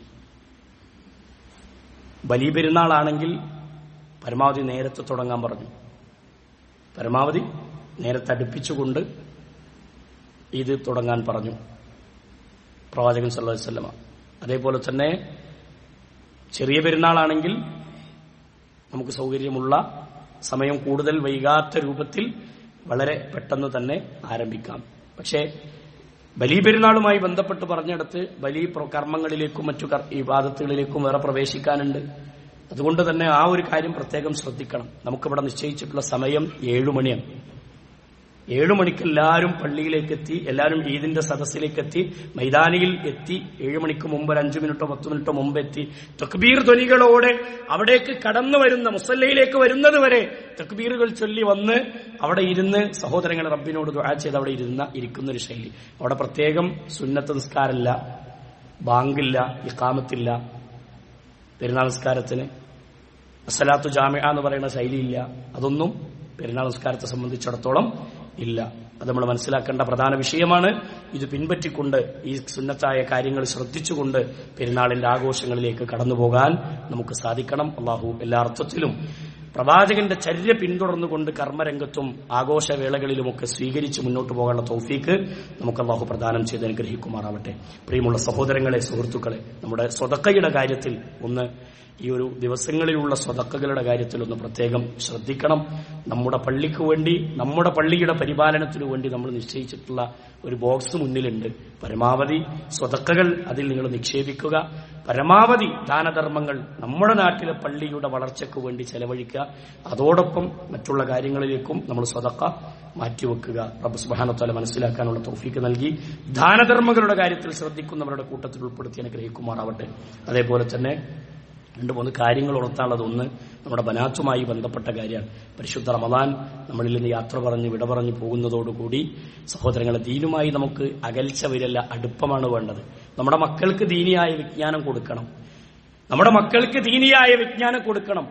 ബലി പെരുന്നാളാണെങ്കിൽ പരമാവധി നേരത്തെ തുടങ്ങാൻ പറഞ്ഞു പരമാവധി നേരത്തെ അടുപ്പിച്ചുകൊണ്ട് ഇത് തുടങ്ങാൻ പറഞ്ഞു പ്രവാചകൻ സല്ലല്ലാഹു അലൈഹി വസല്ലമ അതേപോലെ തന്നെ ചെറിയ പെരുന്നാളാണെങ്കിൽ നമുക്ക് സൗകര്യമുള്ള സമയം കൂടുതൽ വൈകാത്ത രൂപത്തിൽ വളരെ പെട്ടെന്ന് തന്നെ ആരംഭിക്കാം പക്ഷേ ബലി പെരുന്നാളുമായി ബന്ധപ്പെട്ട് പറഞ്ഞിടത്ത് ബലി പ്ര- കർമ്മങ്ങളിലേക്കും മറ്റു കർ- ഈ വാദത്തുകളിലേക്കും വേറെ പ്രവേശിക്കാനുണ്ട് അതുകൊണ്ട് തന്നെ ആ ഒരു കാര്യം പ്രത്യേകം ശ്രദ്ധിക്കണം നമുക്കിവിടെ നിശ്ചയിച്ചിട്ടുള്ള സമയം ഏഴു മണിയാണ് ഏഴു മണിക്ക് എല്ലാവരും പള്ളിയിലേക്ക് എത്തി എല്ലാവരും ഈദിന്റെ സദസ്സിലേക്ക് എത്തി മൈതാനിയിൽ എത്തി ഏഴു മണിക്ക് മുമ്പ് ഒരു അഞ്ചു മിനിറ്റോ പത്ത് മിനിറ്റോ മുമ്പ് എത്തി തക്ബീർ ധ്വനികളോടെ അവിടേക്ക് കടന്നു വരുന്ന മുസല്ലയിലേക്ക് വരുന്നത് വരെ തക്ബീറുകൾ ചൊല്ലി വന്ന് അവിടെ ഇരുന്ന് സഹോദരങ്ങൾ റബ്ബിനോട് ദുആ ചെയ്ത് അവിടെ ഇരുന്ന ഇരിക്കുന്ന ഒരു ശൈലി അവിടെ പ്രത്യേകം സുന്നത്ത് നിസ്കാരമില്ല ബാങ്കില്ല ഇക്കാമത്തില്ല പെരുന്നാൾ നിസ്കാരത്തിന് അസലാത്തു ജാമ്യ എന്ന് പറയുന്ന ശൈലിയില്ല അതൊന്നും പെരുന്നാൾ നിസ്കാരത്തെ സംബന്ധിച്ചിടത്തോളം ഇല്ല അത് നമ്മൾ മനസ്സിലാക്കേണ്ട പ്രധാന വിഷയമാണ് ഇത് പിൻപറ്റിക്കൊണ്ട് ഈ സുന്നത്തായ കാര്യങ്ങൾ ശ്രദ്ധിച്ചുകൊണ്ട് പെരുന്നാളിന്റെ ആഘോഷങ്ങളിലേക്ക് കടന്നു പോകാൻ നമുക്ക് സാധിക്കണം അള്ളാഹു എല്ലാ അർത്ഥത്തിലും പ്രവാചകന്റെ ചര്യ പിന്തുടർന്നുകൊണ്ട് കർമ്മരംഗത്തും ആഘോഷവേളകളിലുമൊക്കെ സ്വീകരിച്ച് മുന്നോട്ട് പോകാനുള്ള തൗഫീക്ക് നമുക്ക് അള്ളാഹു പ്രദാനം ചെയ്ത് അനുഗ്രഹിക്കുമാറാവട്ടെ പ്രിയമുള്ള സഹോദരങ്ങളെ സുഹൃത്തുക്കളെ നമ്മുടെ സ്വതക്കയുടെ കാര്യത്തിൽ ഒന്ന് ഈ ഒരു ദിവസങ്ങളിലുള്ള സ്വതക്കകളുടെ കാര്യത്തിൽ ഒന്ന് പ്രത്യേകം ശ്രദ്ധിക്കണം നമ്മുടെ പള്ളിക്ക് വേണ്ടി നമ്മുടെ പള്ളിയുടെ പരിപാലനത്തിനു വേണ്ടി നമ്മൾ നിശ്ചയിച്ചിട്ടുള്ള ഒരു ബോക്സ് മുന്നിലുണ്ട് പരമാവധി സ്വതക്കകൾ അതിൽ നിങ്ങൾ നിക്ഷേപിക്കുക പരമാവധി ദാനധർമ്മങ്ങൾ നമ്മുടെ നാട്ടിലെ പള്ളിയുടെ വളർച്ചയ്ക്ക് വേണ്ടി ചെലവഴിക്കുക അതോടൊപ്പം മറ്റുള്ള കാര്യങ്ങളിലേക്കും നമ്മൾ സ്വതക്ക മാറ്റിവെക്കുക റബ്ബ് സുബാനത്തോലെ മനസ്സിലാക്കാനുള്ള തൗഫീക്ക് നൽകി ദാനധർമ്മങ്ങളുടെ കാര്യത്തിൽ ശ്രദ്ധിക്കുന്നവരുടെ കൂട്ടത്തിൽ ഉൾപ്പെടുത്തി അനുഗ്രഹിക്കുമാറാവട്ടെ അതേപോലെ തന്നെ രണ്ട് മൂന്ന് കാര്യങ്ങൾ ഉണർത്താനുള്ളത് ഒന്ന് നമ്മുടെ ബനാത്തുമായി ബന്ധപ്പെട്ട കാര്യമാണ് പരിശുദ്ധ റമദാൻ നമ്മളിൽ നിന്ന് യാത്ര പറഞ്ഞ് വിട പറഞ്ഞു പോകുന്നതോടുകൂടി സഹോദരങ്ങളെ ദീനുമായി നമുക്ക് അകൽച്ച വരില്ല അടുപ്പമാണ് വേണ്ടത് നമ്മുടെ മക്കൾക്ക് ദീനിയായ വിജ്ഞാനം കൊടുക്കണം നമ്മുടെ മക്കൾക്ക് ദീനിയായ വിജ്ഞാനം കൊടുക്കണം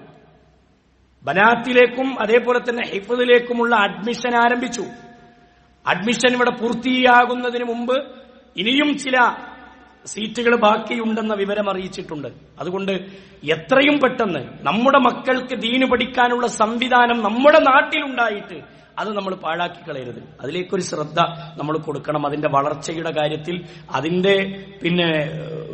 ബനാത്തിലേക്കും അതേപോലെ തന്നെ ഹിഫിലേക്കുമുള്ള അഡ്മിഷൻ ആരംഭിച്ചു അഡ്മിഷൻ ഇവിടെ പൂർത്തിയാകുന്നതിന് മുമ്പ് ഇനിയും ചില സീറ്റുകൾ ബാക്കിയുണ്ടെന്ന വിവരം അറിയിച്ചിട്ടുണ്ട് അതുകൊണ്ട് എത്രയും പെട്ടെന്ന് നമ്മുടെ മക്കൾക്ക് ദീന് പഠിക്കാനുള്ള സംവിധാനം നമ്മുടെ നാട്ടിലുണ്ടായിട്ട് അത് നമ്മൾ പാഴാക്കി കളയരുത് അതിലേക്കൊരു ശ്രദ്ധ നമ്മൾ കൊടുക്കണം അതിന്റെ വളർച്ചയുടെ കാര്യത്തിൽ അതിന്റെ പിന്നെ ഏഹ്,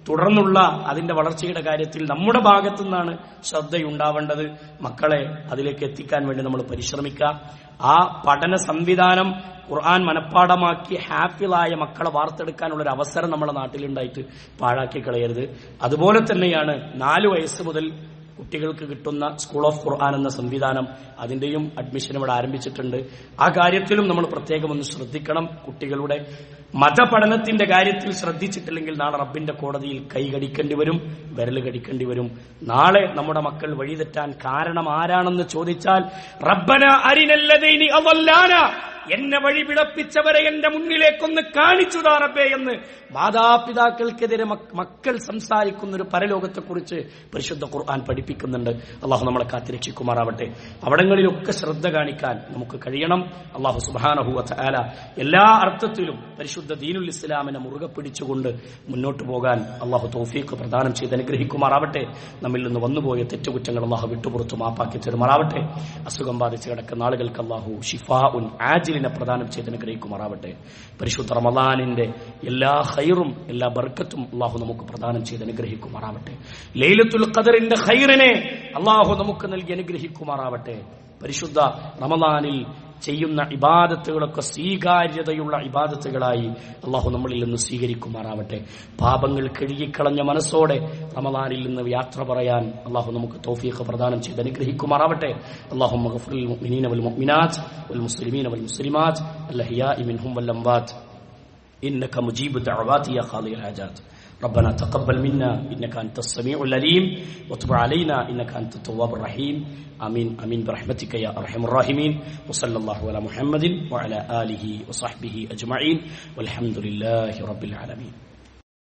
തുടർന്നുള്ള അതിന്റെ വളർച്ചയുടെ കാര്യത്തിൽ നമ്മുടെ ഭാഗത്തു നിന്നാണ് ശ്രദ്ധയുണ്ടാവേണ്ടത് മക്കളെ അതിലേക്ക് എത്തിക്കാൻ വേണ്ടി നമ്മൾ പരിശ്രമിക്കുക ആ പഠന സംവിധാനം ഖുർആൻ മനഃപ്പാടമാക്കി ഹാപ്പിളായ മക്കളെ വാർത്തെടുക്കാനുള്ള ഒരു അവസരം നമ്മുടെ നാട്ടിലുണ്ടായിട്ട് പാഴാക്കി കളയരുത് അതുപോലെ തന്നെയാണ് നാലു വയസ്സ് മുതൽ കുട്ടികൾക്ക് കിട്ടുന്ന സ്കൂൾ ഓഫ് ഖുർആൻ എന്ന സംവിധാനം അതിന്റെയും അഡ്മിഷൻ ഇവിടെ ആരംഭിച്ചിട്ടുണ്ട് ആ കാര്യത്തിലും നമ്മൾ പ്രത്യേകം ഒന്ന് ശ്രദ്ധിക്കണം കുട്ടികളുടെ മതപഠനത്തിന്റെ കാര്യത്തിൽ ശ്രദ്ധിച്ചിട്ടില്ലെങ്കിൽ നാളെ റബ്ബിന്റെ കോടതിയിൽ കൈ കടിക്കേണ്ടി വരും വിരൽ കടിക്കേണ്ടി വരും നാളെ നമ്മുടെ മക്കൾ വഴിതെറ്റാൻ കാരണം ആരാണെന്ന് ചോദിച്ചാൽ റബ്ബന അരിനല്ലതൈനി അവല്ലാന എന്നെ വഴി വിളപ്പിച്ചവരെ എന്റെ മുന്നിലേക്കൊന്ന് കാണിച്ചു റബ്ബേ എന്ന് മാതാപിതാക്കൾക്കെതിരെ മക്ക- മക്കൾ സംസാരിക്കുന്ന ഒരു പരലോകത്തെക്കുറിച്ച് പരിശുദ്ധ ഖുർആൻ പഠിപ്പിക്കുന്നുണ്ട് അള്ളാഹു നമ്മളെ കാത്തിരക്ഷിക്കുമാറാവട്ടെ അവിടങ്ങളിലൊക്കെ ശ്രദ്ധ കാണിക്കാൻ നമുക്ക് കഴിയണം അള്ളാഹു സുബാനഹുവ ആല എല്ലാ അർത്ഥത്തിലും പരിശുദ്ധ ദീനുൽ ഇസ്ലാമിനെ മുറുകെ പിടിച്ചുകൊണ്ട് മുന്നോട്ട് പോകാൻ അള്ളാഹു തൗഫീഖ് പ്രദാനം ചെയ്ത് അനുഗ്രഹിക്കുമാറാവട്ടെ നമ്മിൽ നിന്ന് വന്നുപോയ തെറ്റുകുറ്റങ്ങൾ അള്ളാഹു വിട്ടുപുറത്ത് മാപ്പാക്കി തരുമാറാവട്ടെ അസുഖം ബാധിച്ച് കിടക്കുന്ന ആളുകൾക്ക് അള്ളാഹു ഷിഫാ ഉൻ ആജിലിനെ പ്രദാനം ചെയ്ത് അനുഗ്രഹിക്കുമാറാവട്ടെ പരിശുദ്ധ റമദാനിന്റെ എല്ലാ ഹൈറും എല്ലാ ബർക്കത്തും അള്ളാഹു നമുക്ക് പ്രദാനം ചെയ്ത് അനുഗ്രഹിക്കുമാറാവട്ടെ ലൈലത്തുൽ ഖദറിന്റെ ഹൈറിനെ അള്ളാഹു നമുക്ക് നൽകി അനുഗ്രഹിക്കുമാറാവട്ടെ പരിശുദ്ധ റമദാനിൽ ചെയ്യുന്ന ഇബാദത്തുകളൊക്കെ സ്വീകാര്യതയുള്ള ഇബാദത്തുകളായി അള്ളാഹു നമ്മളിൽ നിന്ന് സ്വീകരിക്കുമാറാവട്ടെ പാപങ്ങൾ കഴുകിക്കളഞ്ഞ മനസ്സോടെ റമദാനിൽ നിന്ന് യാത്ര പറയാൻ അള്ളാഹു നമുക്ക് തൗഫീഖ് പ്രദാനം ചെയ്ത് അനുഗ്രഹിക്കുമാറാവട്ടെ അള്ളാഹു മുഅ്മിനീന വൽ മുഅ്മിനാത്ത് വൽ മുസ്ലിമീന വൽ മുസ്ലിമാത്ത് അല്ലഹിയാഇ മിൻഹും വൽ അംവാത്ത് إنك مجيب الدعوات يا خالي الحاجات ربنا تقبل منا إنك أنت السميع العليم وتب علينا إنك أنت التواب الرحيم آمين آمين برحمتك يا أرحم الراحمين وصلى الله على محمد وعلى آله وصحبه أجمعين والحمد لله رب العالمين